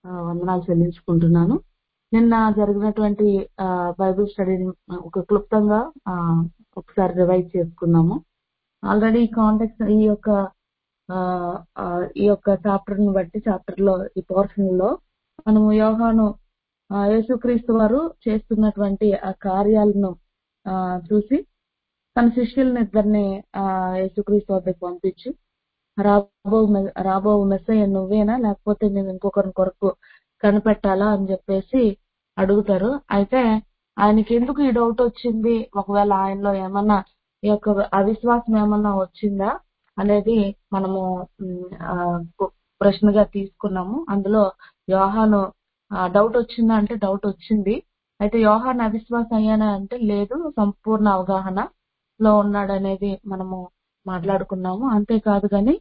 ఆ, వందనాలు చెల్లించుకుంటున్నాను నిన్న జరిగినటువంటి ఆ, బైబిల్ స్టడీని ఒక క్లుప్తంగా ఆ, ఒకసారి రివైజ్ చేసుకున్నాము ఆల్రెడీ కాంటెక్స్ ఈ యొక్క ఆ, ఆ, ఈ యొక్క చాప్టర్ ని బట్టి చాప్టర్ లో ఈ పోర్షన్ లో మనము యోహాను ఆ, యేసుక్రీస్తు వారు చేస్తున్నటువంటి ఆ కార్యాలను ఆ, చూసి తన శిష్యుల్ని ఇద్దరిని ఆ, యేసుక్రీస్తు వద్దకు పంపించి రాబో మె- రాబో మెస్సయ్య నువ్వేనా లేకపోతే మేము ఇంకొకరి కొరకు కనిపెట్టాలా అని చెప్పేసి అడుగుతారు అయితే ఆయనకి ఎందుకు ఈ డౌట్ వచ్చింది ఒకవేళ ఆయనలో ఏమన్నా ఈ యొక్క అవిశ్వాసం ఏమన్నా వచ్చిందా అనేది మనము ఉమ్, ఆ, కు- ప్రశ్నగా తీసుకున్నాము అందులో యోహాను డౌట్ వచ్చిందా అంటే డౌట్ వచ్చింది అయితే యోహాన్ అవిశ్వాసం అయ్యానా అంటే లేదు సంపూర్ణ అవగాహన లో ఉన్నాడు అనేది మనము మాట్లాడుకున్నాము అంతేకాదు కానీ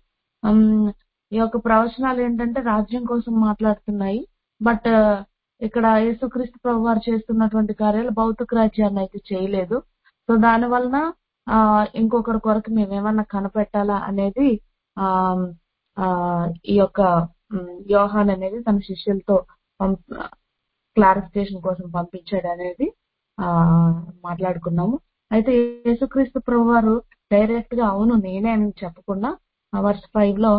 ఈ యొక్క ప్రవచనాలు ఏంటంటే రాజ్యం కోసం మాట్లాడుతున్నాయి బట్ ఇక్కడ యేసుక్రీస్తు ప్రభు వారు చేస్తున్నటువంటి కార్యాలు భౌతిక రాజ్యాన్ని అయితే చేయలేదు సో దాని వలన ఆ, ఇంకొకరి కొరకు మేము ఏమన్నా కనిపెట్టాలా అనేది ఆ ఆ, ఈ యొక్క ఉమ్, యోహాన్ అనేది తన శిష్యులతో క్లారిఫికేషన్ కోసం పంపించాడు అనేది ఆ మాట్లాడుకున్నాము అయితే యేసుక్రీస్తు ప్రభు వారు డైరెక్ట్ గా అవును నేనే అని చెప్పకుండా వర్స్ ఫైవ్ లో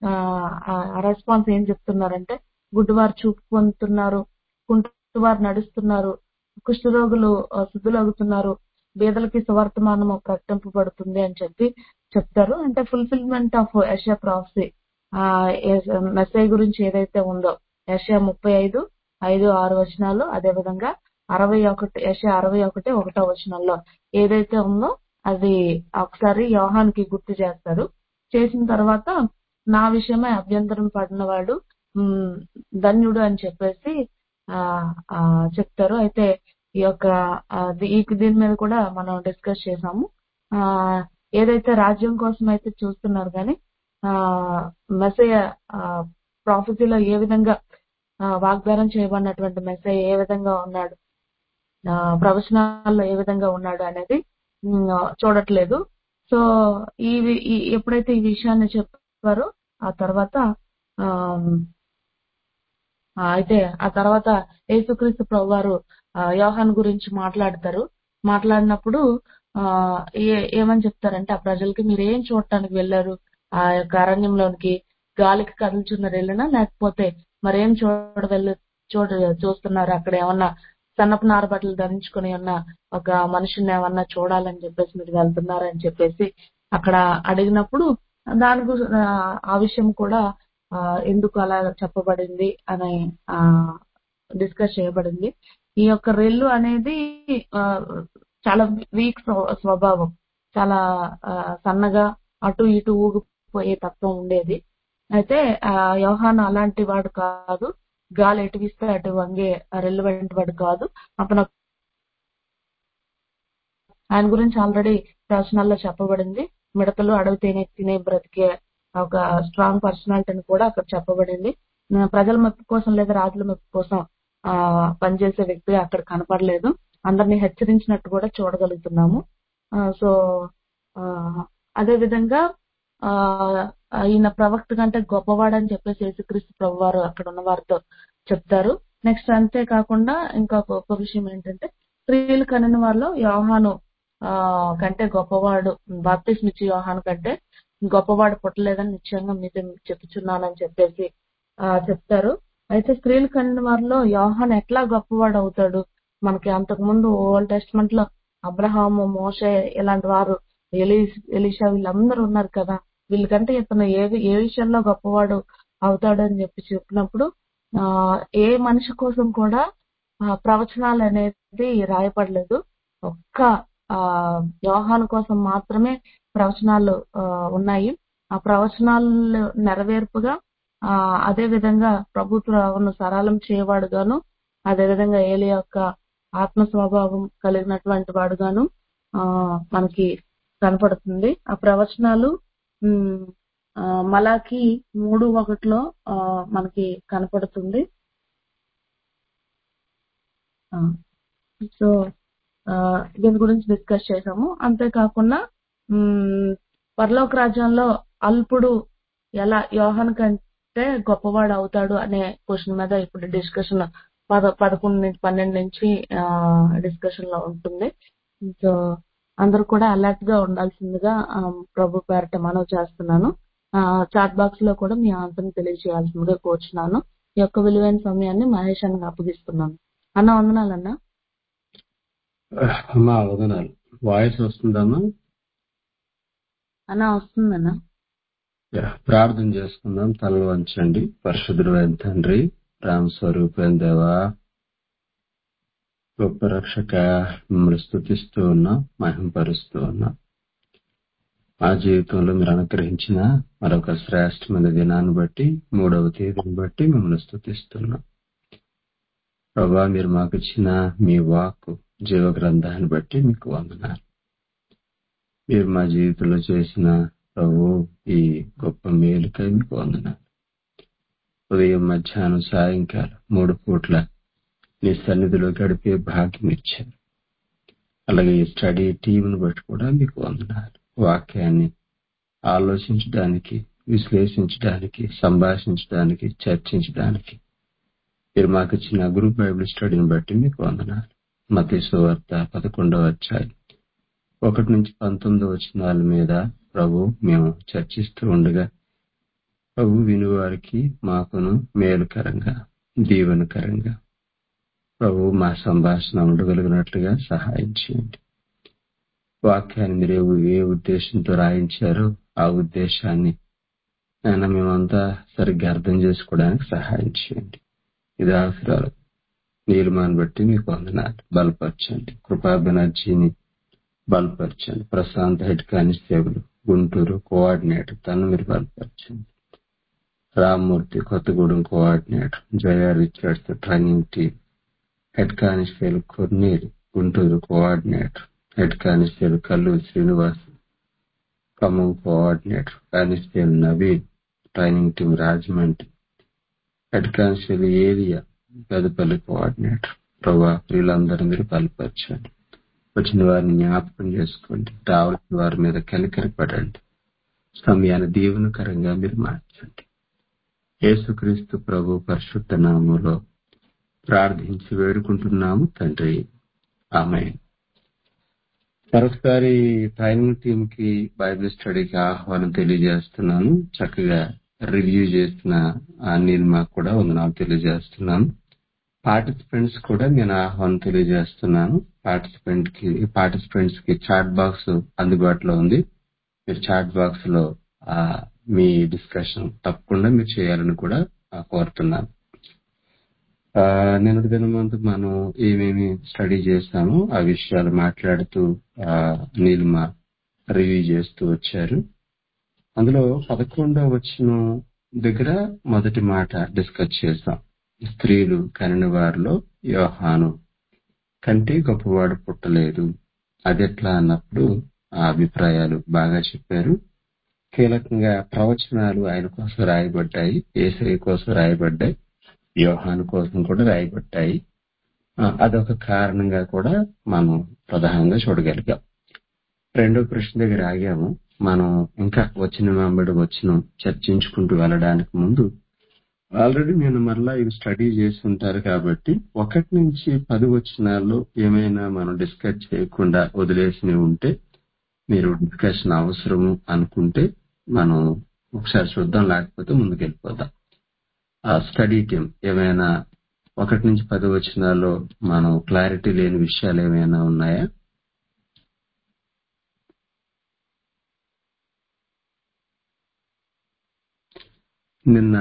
ఆ రెస్పాన్స్ ఏం చెప్తున్నారంటే గుడ్డివారు చూపు పొందుతున్నారు కుంటివారు నడుస్తున్నారు కుష్ఠరోగులు ఆ, శుద్ధులవుతున్నారు బీదలకి సువర్తమానము ప్రకటింపబడుతుంది అని చెప్పి చెప్తారు అంటే ఫుల్ఫిల్మెంట్ ఆఫ్ యషియా ప్రాఫ్సీ ఆ మెసేజ్ గురించి ఏదైతే ఉందో యషియా ముప్పై ఐదు ఐదు ఆరు వచనాలు అదే విధంగా అరవై ఒకటి యషియా అరవై ఒకటి ఒకటో వచనంలో ఏదైతే ఉందో అది ఒకసారి యోహానికి గుర్తు చేస్తారు చేసిన తర్వాత నా విషయమై అభ్యంతరం పడినవాడు ఉమ్, ధన్యుడు అని చెప్పేసి ఆ ఆ, చెప్తారు అయితే ఈ యొక్క ఆ, ది- ఈ దీని మీద కూడా మనం డిస్కస్ చేసాము ఆ ఏదైతే రాజ్యం కోసం అయితే చూస్తున్నారు కానీ ఆ మెసయ ప్రాఫెసీలో ఏ విధంగా ఆ, వాగ్దానం చేయబడినటువంటి మెసయ ఏ విధంగా ఉన్నాడు ఆ, ప్రవచనాల్లో ఏ విధంగా ఉన్నాడు అనేది ఉమ్, చూడట్లేదు సో ఈ వి- ఈ- ఎప్పుడైతే ఈ విషయాన్ని చెప్పారో ఆ తర్వాత ఆమ్, ఆ, అయితే ఆ తర్వాత యేసుక్రీస్తు ప్రభు వారు ఆ, యోహాన్ గురించి మాట్లాడతారు మాట్లాడినప్పుడు ఆ ఏ- ఏమని చెప్తారంటే ఆ ప్రజలకి మీరు ఏం చూడటానికి వెళ్ళారు ఆ యొక్క అరణ్యంలోనికి గాలికి కదులుచున్న వెళ్ళినా లేకపోతే మరేం చూడ వెళ్ళ చూడ చూస్తున్నారు అక్కడ ఏమన్నా సన్నపు నార బట్టలు ధరించుకుని ఉన్న ఒక మనిషిని ఏమన్నా చూడాలని చెప్పేసి మీరు వెళ్తున్నారని చెప్పేసి అక్కడ అడిగినప్పుడు దాని గురి- ఆ, ఆ విషయం కూడా ఆ, ఎందుకు అలా చెప్పబడింది అని ఆ డిస్కస్ చేయబడింది ఈ యొక్క రెల్లు అనేది ఆ, చాలా వీక్ స్వభావం చాలా ఆ, సన్నగా అటు ఇటు ఊగిపోయే తత్వం ఉండేది అయితే ఆ యోహాను అలాంటి వాడు కాదు గాలి ఎటు వీస్తే అటు వంగే రెల్లు వంటి వాడు కాదు అతను ఆయన గురించి ఆల్రెడీ ప్రవచనాల్లో చెప్పబడింది మిడతలు అడవి తేనె తినే బ్రతికే ఒక స్ట్రాంగ్ పర్సనాలిటీ అని కూడా అక్కడ చెప్పబడింది ఆ, ప్రజల మెప్పు కోసం లేదా రాజుల మెప్పు కోసం ఆ పనిచేసే వ్యక్తిగా అక్కడ కనపడలేదు అందరినీ హెచ్చరించినట్టు కూడా చూడగలుగుతున్నాము ఆ, సో ఆ, అదే విధంగా ఆ ఈయన ప్రవక్త కంటే గొప్పవాడని చెప్పేసి యేసుక్రీస్తు ప్రభు వారు అక్కడ ఉన్న వారితో చెప్తారు నెక్స్ట్ అంతేకాకుండా ఇంకా గొప్ప విషయం ఏంటంటే స్త్రీలు కనిన వారిలో యోహాను ఆ కంటే గొప్పవాడు బాప్తిస్మ ఇచ్చి యోహాను కంటే గొప్పవాడు పుట్టలేదని నిశ్చయంగా మీతో చెప్పుచున్నానని చెప్పేసి ఆ చెప్తారు అయితే స్త్రీలు కనిన వారిలో యోహాన్ ఎట్లా గొప్పవాడు అవుతాడు మనకి అంతకు ముందు ఓల్డ్ టెస్ట్మెంట్ లో అబ్రహాము మోషే ఇలాంటి వారు ఎలి ఎలీషా వీళ్ళందరూ ఉన్నారు కదా వీళ్ళకంటే ఇతను ఏ ఏ విషయంలో గొప్పవాడు అవుతాడు అని చెప్పి చెప్పినప్పుడు ఆ ఏ మనిషి కోసం కూడా ఆ ప్రవచనాలు అనేది రాయపడలేదు ఒక్క ఆ యోహాను కోసం మాత్రమే ప్రవచనాలు ఆ, ఉన్నాయి ఆ ప్రవచనాలు నెరవేర్పుగా ఆ అదే విధంగా ప్రభుత్వం సరళం చేయవాడుగాను అదే విధంగా ఏలి యొక్క ఆత్మ స్వభావం కలిగినటువంటి వాడుగాను ఆ మనకి కనపడుతుంది ఆ ప్రవచనాలు ఉమ్, ఆ, మలాకి మూడు ఒకటిలో ఆ, మనకి కనపడుతుంది ఆ, సో ఆ, దీని గురించి డిస్కస్ చేసాము అంతేకాకుండా ఉమ్, పరలోక రాజ్యంలో అల్పుడు ఎలా యోహన్ కం చేస్తే గొప్పవాడు అవుతాడు అనే క్వశ్చన్ మీద ఇప్పుడు డిస్కషన్ పద పదకొండు నుంచి పన్నెండు నుంచి డిస్కషన్ లో ఉంటుంది సో అందరూ కూడా అలర్ట్ గా ఉండాల్సిందిగా ఆ, ప్రభు పేరట మనవి చేస్తున్నాను చాట్ బాక్స్ లో కూడా మీ ఆన్సర్ తెలియజేయాల్సిందిగా కోరుచున్నాను ఈ యొక్క విలువైన సమయాన్ని మహేష్ అన్నకు అప్పగిస్తున్నాను అన్న వందనాలన్నా అమ్మా వదనాలు వాయిస్ వస్తుందమ్మా అన్న వస్తుందన్న యా, ప్రార్థన చేసుకుందాం తలలు వంచండి పరిశుద్ధుడు తండ్రి రామ స్వరూపం దేవా గొప్ప రక్షక మిమ్మల్ని స్థుతిస్తూ ఉన్నాం మహింపరుస్తూ ఉన్నాం మా జీవితంలో మీరు అనుగ్రహించిన మరొక శ్రేష్టమైన దినాన్ని బట్టి మూడవ తేదీని బట్టి మిమ్మల్ని స్థుతిస్తున్నాం ప్రభా మీరు మాకు ఇచ్చిన మీ వాక్ జీవ గ్రంథాన్ని బట్టి మీకు వందనాలు మీరు మా జీవితంలో చేసిన ప్రభు ఈ గొప్ప మేలుకై మీకు వందనాలు ఉదయం మధ్యాహ్నం సాయంకాలం మూడు పూట్ల నీ సన్నిధిలో గడిపే భాగ్యం ఇచ్చారు అలాగే ఈ స్టడీ టీంను బట్టి కూడా మీకు వందనాలు వాక్యాన్ని ఆలోచించడానికి విశ్లేషించడానికి సంభాషించడానికి చర్చించడానికి మీరు మాకు ఇచ్చిన గ్రూప్ బైబిల్ స్టడీని బట్టి మీకు వందనాలు మత సువార్త పదకొండవ అధ్యాయం ఒకటి నుంచి పంతొమ్మిది వచనాల మీద ప్రభు మేము చర్చిస్తూ ఉండగా ప్రభు వినువారికి మాకును మేలుకరంగా దీవెనకరంగా ప్రభు మా సంభాషణ ఉండగలిగినట్లుగా సహాయం చేయండి వాక్యాన్ని మీరు ఏ- ఏ ఉద్దేశంతో రాయించారో ఆ ఉద్దేశాన్ని ఆయన మేమంతా సరిగ్గా అర్థం చేసుకోవడానికి సహాయం చేయండి ఇది అవసరాలు నీలిమాన్ని బట్టి మీకు వందనాలు బలపరచండి కృపా బెనర్జీని బలపరచండి Prashanth head constable Guntur coordinator తను మీరు బలపరచండి Rammurthy Kothagudem coordinator Jaya Richards training team head constable Cornel Guntur coordinator head constable Kalluru Srinivas Khammam coordinator constable Naveen training team Rajahmundry head constable area Pedapalli coordinator Prabha వీళ్ళందరూ మీరు బలపరచండి వచ్చిన వారిని జ్ఞాపకం చేసుకోండి రావాల్సిన వారి మీద కనికరపడండి సమయాన్ని దీవెనకరంగా మీరు మార్చండి యేసుక్రీస్తు ప్రభు పరిశుద్ధ నామంలో ప్రార్థించి వేడుకుంటున్నాము తండ్రి ఆమె మరొకసారి ట్రైనింగ్ టీమ్ కి బైబిల్ స్టడీకి ఆహ్వానం తెలియజేస్తున్నాను చక్కగా రివ్యూ చేసిన అనిల్ మాకు కూడా వందనాలు తెలియజేస్తున్నాను పార్టిసిపెంట్స్ కూడా నేను ఆహ్వానం తెలియజేస్తున్నాను పార్టిసిపెంట్ కి పార్టిసిపెంట్స్ కి చాట్ బాక్స్ అందుబాటులో ఉంది మీరు చాట్ బాక్స్ లో ఆ, మీ డిస్కషన్ తప్పకుండా మీరు చేయాలని కూడా ఆ, కోరుతున్నాను ఆ, నిన్నటి దినమంతా మనం ఏమేమి స్టడీ చేశామో ఆ విషయాలు మాట్లాడుతూ ఆ, నీలిమ రివ్యూ చేస్తూ వచ్చారు అందులో పదకొండవ వచ్చిన దగ్గర మొదటి మాట డిస్కస్ చేశాం స్త్రీలు కనిన వారిలో యోహాను కంటే గొప్పవాడు పుట్టలేదు అది ఎట్లా అన్నప్పుడు ఆ అభిప్రాయాలు బాగా చెప్పారు కీలకంగా ప్రవచనాలు ఆయన కోసం రాయబడ్డాయి ఏసఐ కోసం రాయబడ్డాయి యోహాను కోసం కూడా రాయబడ్డాయి ఆ, అదొక కారణంగా కూడా మనం ప్రధానంగా చూడగలిగాం రెండో ప్రశ్న దగ్గర ఆగాము మనం ఇంకా వచ్చిన వెంబడి వచ్చిన చర్చించుకుంటూ వెళ్ళడానికి ముందు ఆల్రెడీ నేను మరలా ఇవి స్టడీ చేసి ఉంటారు కాబట్టి ఒకటి నుంచి పది వచనాల్లో ఏమైనా మనం డిస్కస్ చేయకుండా వదిలేసినవి ఉంటే మీరు డిస్కషన్ అవసరము అనుకుంటే మనం ఒకసారి చూద్దాం లేకపోతే ముందుకు వెళ్ళిపోదాం ఆ స్టడీ టీం ఏమైనా ఒకటి నుంచి పది వచనాల్లో మనం క్లారిటీ లేని విషయాలు ఏమైనా ఉన్నాయా నిన్న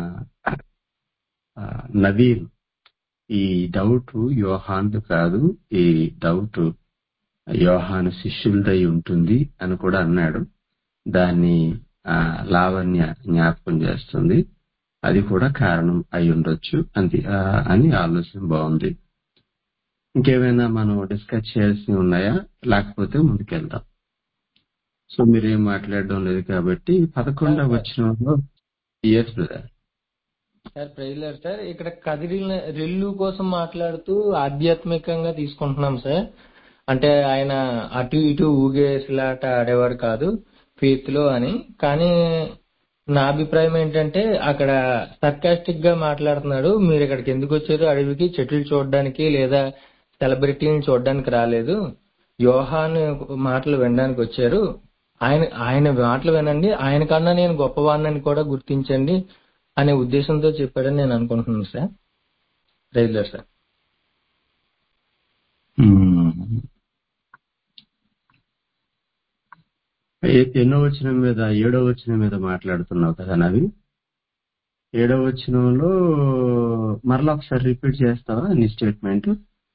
ఆ, నవీన్ ఈ డౌట్ యోహాన్ది కాదు ఈ డౌట్ యోహాను శిష్యులదై ఉంటుంది అని కూడా అన్నాడు దాన్ని ఆ, లావణ్య జ్ఞాపకం చేస్తుంది అది కూడా కారణం అయి ఉండొచ్చు అంతే ఆ, అని ఆలోచన బాగుంది ఇంకేమైనా మనం డిస్కస్ చేయాల్సి ఉన్నాయా లేకపోతే ముందుకెళ్దాం సో మీరేం మాట్లాడడం లేదు కాబట్టి పదకొండవ వచ్చిన yes brother sir praise lord sir ఇక్కడ కదిరిన రెల్లు కోసం మాట్లాడుతూ ఆధ్యాత్మికంగా తీసుకుంటున్నాం సార్ అంటే ఆయన అటు ఇటు ఊగేసిలాట ఆడేవాడు కాదు ఫేత్ లో అని కానీ నా అభిప్రాయం ఏంటంటే అక్కడ సర్కాస్టిక్ గా మాట్లాడుతున్నాడు మీరు ఇక్కడికి ఎందుకు వచ్చారు అడవికి చెట్లు చూడడానికి లేదా సెలబ్రిటీని చూడడానికి రాలేదు యోహాను మాటలు వినడానికి వచ్చారు ఆయన ఆయన మాటలు వినండి ఆయన కన్నా నేను గొప్పవాడినని కూడా గుర్తించండి అనే ఉద్దేశంతో చెప్పాడని నేను అనుకుంటున్నాను సార్ రైతులర్ సార్ మ్మ్. ఏ- ఎన్నో వచనం మీద ఏడో వచనం మీద మాట్లాడుతున్నావు కదా నవి ఏడో వచనంలో మరలా ఒకసారి రిపీట్ చేస్తావా నీ స్టేట్మెంట్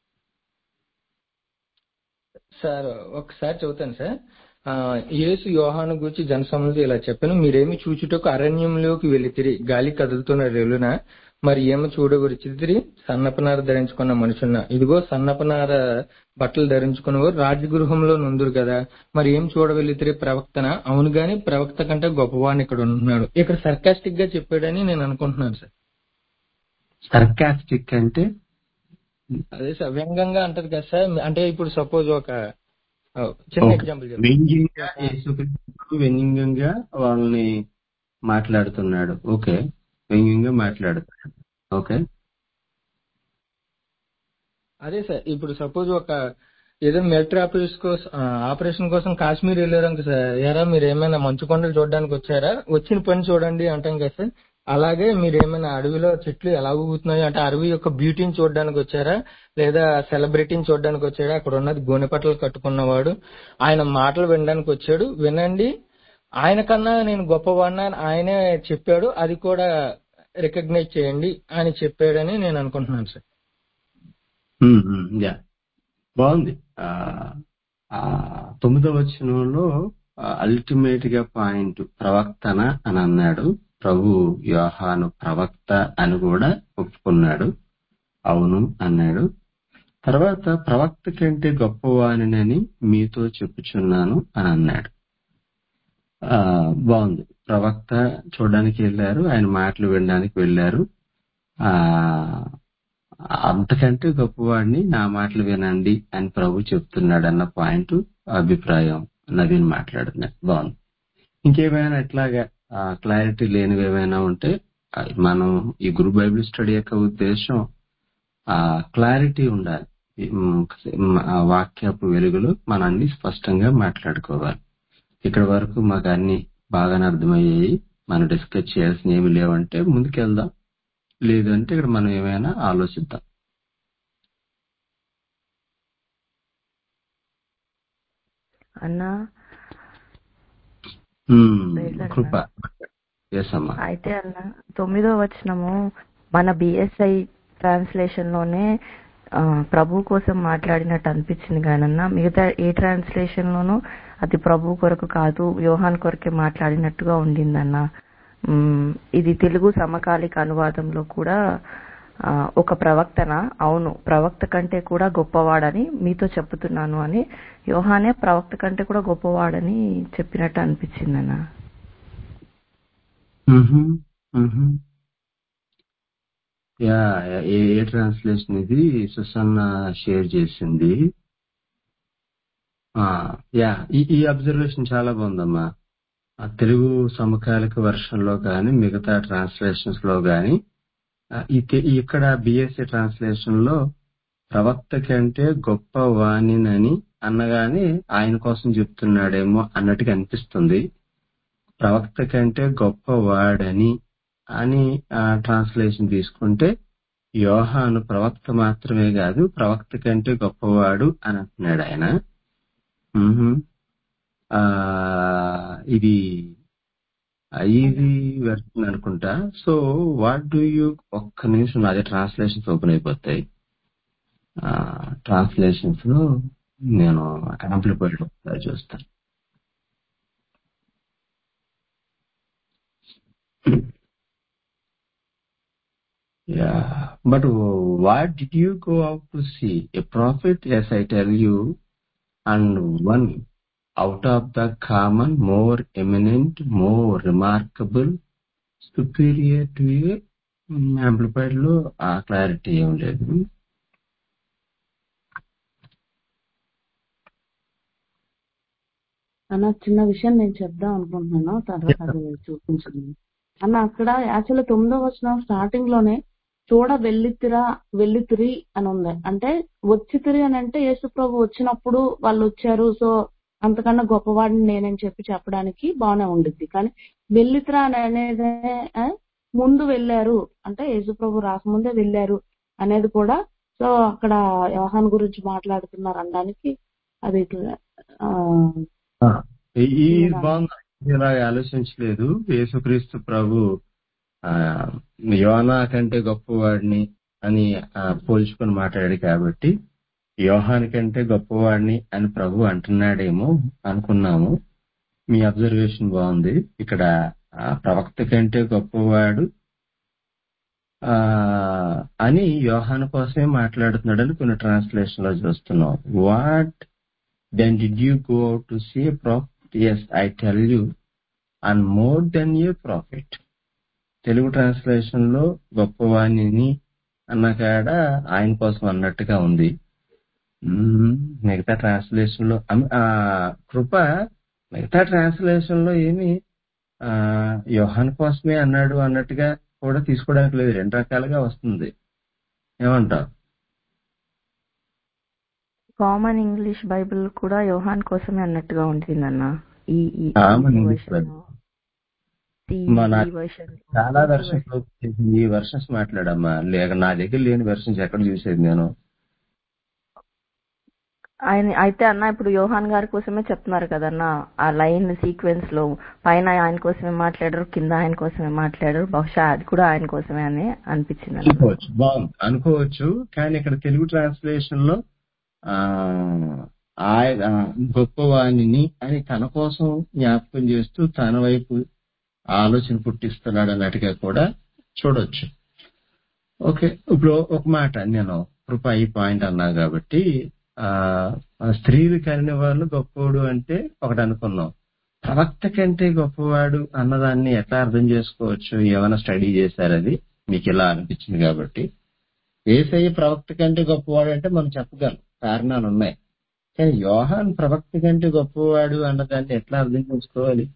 సార్ ఒకసారి చెబుతాను సార్ ఆ, యేసు యోహాను గురించి జనసమూహంలో ఇలా చెప్పాను మీరేమి చూచుటకు అరణ్యంలోకి వెళితిరి గాలి కదులుతున్న రెలున మరి ఏమి చూడగొరిచితిరి సన్నపనార ధరించుకున్న మనుషున్న ఇదిగో సన్నపనార బట్టలు ధరించుకున్నవారు రాజగృహంలో నుందురు కదా మరి ఏం చూడవెళ్ళితిరి ప్రవక్తన అవును గాని ప్రవక్త కంటే గొప్పవాడిని ఇక్కడ ఉంటున్నాడు ఇక్కడ సర్కాస్టిక్ గా చెప్పాడని నేను అనుకుంటున్నాను సార్ సర్కాస్టిక్ అంటే అదే సార్ వ్యంగ్యంగా అంటారు కదా సార్ అంటే ఇప్పుడు సపోజ్ ఒక ఆ, చిన్న ఓకే. ఎగ్జాంపుల్ చెప్తాను వ్యంగ్యంగా యేసుక్రీస్తు వ్యంగ్యంగా వాళ్ళని మాట్లాడుతున్నాడు ఓకే వ్యంగ్యంగా మాట్లాడుతున్నాడు ఓకే అదే సార్ ఇప్పుడు సపోజ్ ఒక ఏదో మిలిటరీ ఆపరేషన్ కోసం ఆ, ఆపరేషన్ కోసం కాశ్మీర్ వెళ్ళారు సార్ ఎరా మీరు ఏమైనా మంచు కొండలు చూడడానికి వచ్చారా వచ్చిన పని చూడండి అంటాం కదా సార్ అలాగే మీరు ఏమైనా అడవిలో చెట్లు ఎలా ఊగుతున్నాయి అంటే అడవి యొక్క బ్యూటీని చూడడానికి వచ్చారా లేదా సెలబ్రిటీని చూడడానికి వచ్చారా అక్కడ ఉన్నది గోనెపట్టలు కట్టుకున్నవాడు ఆయన మాటలు వినడానికి వచ్చాడు వినండి ఆయన కన్నా నేను గొప్పవాడినా అని ఆయనే చెప్పాడు అది కూడా రికగ్నైజ్ చేయండి అని చెప్పాడని నేను అనుకుంటున్నాను సార్ ఉమ్, ఉమ్, యా బాగుంది ఆ, ఆ, తొమ్మిదవ వచనంలో అల్టిమేట్ గా పాయింట్ ప్రవక్తన అని అన్నాడు ప్రభు యోహాను ప్రవక్త అని కూడా ఒప్పుకున్నాడు అవును అన్నాడు తర్వాత ప్రవక్త కంటే గొప్పవానినని మీతో చెప్పుచున్నాను అని అన్నాడు ఆ బాగుంది ప్రవక్త చూడడానికి వెళ్ళారు ఆయన మాటలు వినడానికి వెళ్ళారు ఆ అంతకంటే గొప్పవాడిని నా మాటలు వినండి అని ప్రభు చెప్తున్నాడు అన్న పాయింట్ అభిప్రాయం నవీన్ మాట్లాడుతున్నాడు బాగుంది ఇంకేమైనా ఎట్లాగా క్లారిటీ లేనివి ఏమైనా ఉంటే ఆ, మనం ఈ గురు బైబిల్ స్టడీ యొక్క ఉద్దేశం ఆ క్లారిటీ ఉండాలి ఈ, మ్, మ్, ఆ వాక్యపు వెలుగులో మనం అన్ని స్పష్టంగా మాట్లాడుకోవాలి ఇక్కడ వరకు మాకు అన్ని బాగానే అర్థమయ్యాయి మనం డిస్కస్ చేయాల్సిన ఏమి లేవంటే ముందుకెళ్దాం లేదంటే ఇక్కడ మనం ఏమైనా ఆలోచిద్దాం అన్నా మ్, Praise the కృప ఎస్ అమ్మా అయితే అన్న తొమ్మిదో వచనము మన బిఎస్ఐ ట్రాన్స్లేషన్ లోనే ఆ, ప్రభు కోసం మాట్లాడినట్టు అనిపించింది కానన్నా మిగతా ఏ ట్రాన్స్లేషన్ లోనూ అది ప్రభు కొరకు కాదు యోహాన్ కొరకే మాట్లాడినట్టుగా ఉండిందన్న మ్, ఇది తెలుగు సమకాలిక అనువాదంలో కూడా ఆ, ఒక ప్రవక్తన అవును ప్రవక్త కంటే కూడా గొప్పవాడని మీతో చెప్తున్నాను అని యోహానే ప్రవక్త కంటే కూడా గొప్పవాడని చెప్పినట్టు అనిపించిందన్న మ్హూ, మ్హూ. యా యా, ఏ ఏ ట్రాన్స్లేషన్ ఇది సుసన్న షేర్ చేసింది ఆ, యా ఈ ఈ అబ్జర్వేషన్ చాలా బాగుందమ్మా ఆ తెలుగు సమకాలిక వర్షన్ లో కానీ మిగతా ట్రాన్స్లేషన్స్ లో కానీ ఇక్కడ బిఎస్సి ట్రాన్స్లేషన్ లో ప్రవక్త కంటే గొప్ప వాణినని అన్నగానే ఆయన కోసం చెప్తున్నాడేమో అన్నట్టుగా అనిపిస్తుంది ప్రవక్త కంటే గొప్ప వాడని అని ట్రాన్స్లేషన్ తీసుకుంటే యోహాను ప్రవక్త మాత్రమే కాదు ప్రవక్త కంటే గొప్పవాడు అని అంటున్నాడు ఆయన మ్హూ. ఆ, ఇది ఇది వెళ్తుంది అనుకుంటా సో వాట్ డూ యూ ఒక్క నిమిషం అదే ట్రాన్స్లేషన్స్ ఓపెన్ అయిపోతాయి ట్రాన్స్లేషన్స్ లో నేను యాంప్లిఫైడ్ ఒకసారి చూస్తాను Yeah, but what did you go out to see? A prophet, yes, I tell you, and one out of the common, more eminent, more remarkable, superior to a amplified లో ఆ clarity ఏం లేదు అన్న చిన్న విషయం నేను చెప్దాం అనుకుంటున్నాను తర్వాత అది చూపించండి అన్న అక్కడ యాక్చువల్లీ తొమ్మిదో వచ్చిన స్టార్టింగ్ లోనే చూడ వెళ్ళితిరా వెళ్ళితిరి అని ఉంది అంటే వచ్చితిరి అని అంటే యేసు ప్రభు వచ్చినప్పుడు వాళ్ళు వచ్చారు సో అంతకన్నా గొప్పవాడిని నేనని చెప్పి చెప్పడానికి బాగానే ఉండిద్ది కానీ వెళ్ళితిరా అని అనేది ఆ, ముందు వెళ్ళారు అంటే యేసు ప్రభు రాకముందే వెళ్ళారు అనేది కూడా సో అక్కడ యోహాన్ గురించి మాట్లాడుతున్నారు అనడానికి అది ఇట్లా, ఆ, ఆ, ఈ ఈ ఇలా. బాగుంది ఇలా ఆలోచించలేదు యేసుక్రీస్తు ప్రభు ఆ యోనా కంటే గొప్పవాడిని అని ఆ, పోల్చుకొని మాట్లాడాడు కాబట్టి యోహాని కంటే గొప్పవాడిని అని ప్రభు అంటున్నాడేమో అనుకున్నాము మీ అబ్జర్వేషన్ బాగుంది ఇక్కడ ఆ ప్రవక్త కంటే గొప్పవాడు ఆ అని యోహాను కోసమే మాట్లాడుతున్నాడని కొన్ని ట్రాన్స్లేషన్ లో చూస్తున్నాం what then did you go to see prophet yes I tell you and more than you prophet Telugu translation లో గొప్పవాణిని అన్న కాడ ఆయన కోసం అన్నట్టుగా ఉంది మ్మ్. మిగతా ట్రాన్స్లేషన్ లో అమ్- ఆ కృప మిగతా ట్రాన్స్లేషన్ లో ఏమి ఆ యోహాన్ కోసమే అన్నాడు అన్నట్టుగా కూడా తీసుకోవడానికి లేదు రెండు రకాలుగా వస్తుంది ఏమంటావు కామన్ ఇంగ్లీష్ బైబిల్ కూడా యోహాన్ కోసమే అన్నట్టుగా ఉంటుందన్న ఈ ఈ Common ఈ English version Bible. ఈ- మన ఈ version. చాలా ఈ వెర్షన్స్ ఈ వెర్షన్స్ మాట్లాడమ్మా లేక నా దగ్గర లేని వెర్షన్స్ ఎక్కడ చూసేది నేను ఆయన అయితే అన్న ఇప్పుడు యోహాన్ గారి కోసమే చెప్తున్నారు కదన్న ఆ లైన్ సీక్వెన్స్ లో పైన ఆయన కోసమే మాట్లాడారు కింద ఆయన కోసమే మాట్లాడారు బహుశా అది కూడా ఆయన కోసమే అని అనిపించింది అన్న అనుకోవచ్చు బాగుంది అనుకోవచ్చు కానీ ఇక్కడ తెలుగు ట్రాన్స్లేషన్ లో ఆ ఆయన గొప్పవాణిని అని తన కోసం జ్ఞాపకం చేస్తూ తన వైపు ఆలోచన పుట్టిస్తున్నాడు అన్నట్టుగా కూడా చూడొచ్చు ఓకే ఇప్పుడు ఒక మాట నేను కృప ఈ పాయింట్ అన్నా కాబట్టి ఆ ఆ స్త్రీలు కలిగిన వాళ్ళు గొప్పవాడు అంటే ఒకటి అనుకున్నాం ప్రవక్త కంటే గొప్పవాడు అన్నదాన్ని ఎట్లా అర్థం చేసుకోవచ్చు ఏమైనా స్టడీ చేశారు అది మీకు ఇలా అనిపించింది కాబట్టి ఏసయ్య ప్రవక్త కంటే గొప్పవాడు అంటే మనం చెప్పగలం కారణాలు ఉన్నాయి కానీ యోహాన్ ప్రవక్త కంటే గొప్పవాడు అన్నదాన్ని ఎట్లా అర్థం చేసుకోవాలి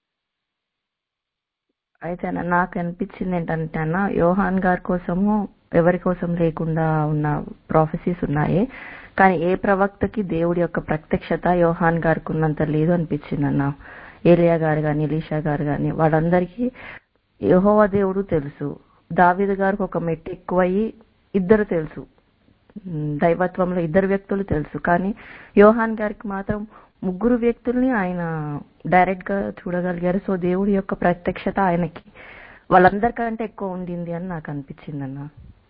అయితే అన్న నాకు అనిపించింది ఏంటంటే అన్న యోహాన్ గారి కోసము ఎవరి కోసం లేకుండా ఉన్న ప్రాఫెసీస్ ఉన్నాయి కానీ ఏ ప్రవక్తకి దేవుడి యొక్క ప్రత్యక్షత యోహాన్ గారికి ఉన్నంత లేదు అనిపించింది అన్న ఏలియా గారు గాని ఎలీషా గారు గాని వాళ్ళందరికీ యెహోవా దేవుడు తెలుసు దావీదు గారికి ఒక మెట్టు ఎక్కువయ్యి ఇద్దరు తెలుసు ఉమ్, దైవత్వంలో ఇద్దరు వ్యక్తులు తెలుసు కానీ యోహాన్ గారికి మాత్రం ముగ్గురు వ్యక్తుల్ని ఆయన డైరెక్ట్ గా చూడగలిగారు సో దేవుడి యొక్క ప్రత్యక్షత ఆయనకి వాళ్ళందరికంటే ఎక్కువ ఉండింది అని నాకు అనిపించింది అన్న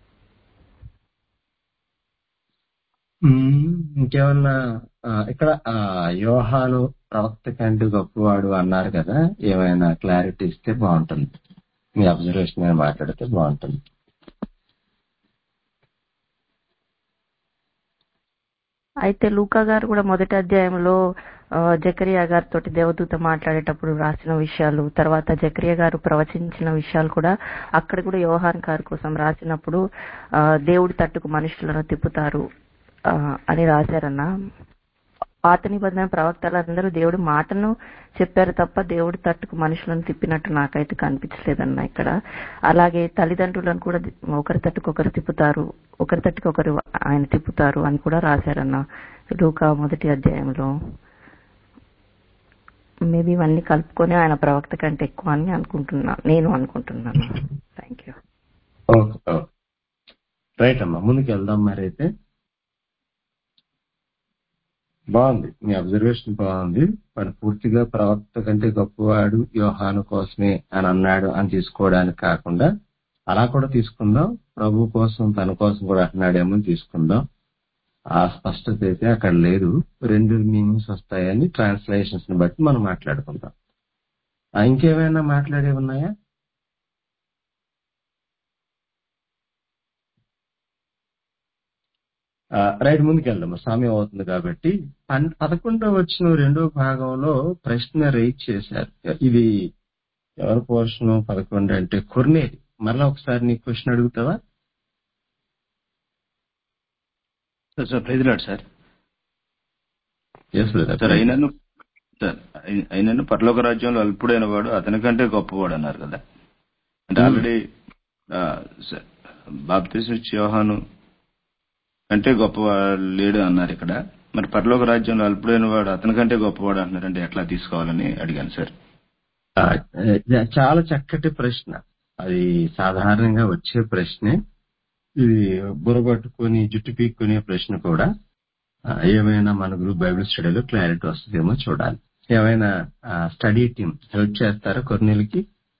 మ్మ్. ఇంకేమన్నా ఆ, ఇక్కడ ఆ, యోహాను ప్రవక్త కంటే గొప్పవాడు అన్నారు కదా ఏమైనా క్లారిటీ ఇస్తే బాగుంటుంది మీ అబ్జర్వేషన్ మీద మాట్లాడితే బాగుంటుంది అయితే లూకా గారు కూడా మొదటి అధ్యాయంలో ఆ, జకరియా గారితో దేవదూత మాట్లాడేటప్పుడు రాసిన విషయాలు తర్వాత జకరియా గారు ప్రవచించిన విషయాలు కూడా అక్కడ కూడా యోహాన్ గారి కోసం రాసినప్పుడు ఆ, దేవుడి తట్టుకు మనుషులను తిప్పుతారు ఆ, అని రాశారన్న పాత నిబంధన ప్రవక్తలందరూ దేవుడి మాటను చెప్పారు తప్ప దేవుడి తట్టుకు మనుషులను తిప్పినట్టు నాకైతే కనిపించలేదన్న ఇక్కడ అలాగే తల్లిదండ్రులను కూడా ఒకరి తట్టుకు ఒకరు తిప్పుతారు ఒకరి తట్టుకు ఒకరు ఆయన తిప్పుతారు అని కూడా రాశారన్న లూకా మొదటి అధ్యాయంలో మేబీ ఇవన్నీ కలుపుకొని ఆయన ప్రవక్త కంటే ఎక్కువ అని అనుకుంటున్నా నేను అనుకుంటున్నాను thank you okay okay right అమ్మా ముందుకు వెళ్దాం మరి అయితే బాగుంది మీ అబ్జర్వేషన్ బాగుంది మరి పూర్తిగా ప్రవక్త కంటే గొప్పవాడు యోహాను కోసమే అని అన్నాడు అని తీసుకోవడానికి కాకుండా అలా కూడా తీసుకుందాం ప్రభు కోసం తన కోసం కూడా అంటున్నాడేమో అని తీసుకుందాం ఆ స్పష్టత అయితే అక్కడ లేదు రెండు మీనింగ్స్ వస్తాయని ట్రాన్స్లేషన్స్ ని బట్టి మనం మాట్లాడుకుందాం ఆ, ఇంకేమైనా మాట్లాడే ఉన్నాయా ఆ, రైట్ ముందుకు వెళ్దాం సమయం అవుతుంది కాబట్టి పన్- పదకొండవ వచ్చిన రెండో భాగంలో ప్రశ్న రైజ్ చేశారు ఇది ఎవరి పోర్షన్ పదకొండు అంటే కొర్నేలి మరలా ఒకసారి నీ క్వశ్చన్ అడుగుతావా sir sir praise lord sir yes sir అయినను సార్ అయి- అయినను పరలోక రాజ్యంలో అల్పుడైన వాడు అతనికంటే గొప్పవాడు అన్నారు కదా అంటే ఉమ్. ఆల్రెడీ బాప్తిసం యోహాను కంటే గొప్పవాడు లేడు అన్నారు ఇక్కడ మరి పరలోక రాజ్యంలో అల్పుడైన వాడు అతనికంటే గొప్పవాడు అంటున్నారంటే ఎట్లా తీసుకోవాలని అడిగాను సార్ ఆ, ఆ, చాలా చక్కటి ప్రశ్న అది సాధారణంగా వచ్చే ప్రశ్నే ఇది బుర్రపట్టుకొని జుట్టు పీక్కునే ప్రశ్న కూడా ఆ, ఏమైనా మన గ్రూప్ బైబిల్ స్టడీలో క్లారిటీ వస్తుందేమో చూడాలి ఏమైనా స్టడీ టీం హెల్ప్ చేస్తారా కొన్నిలకి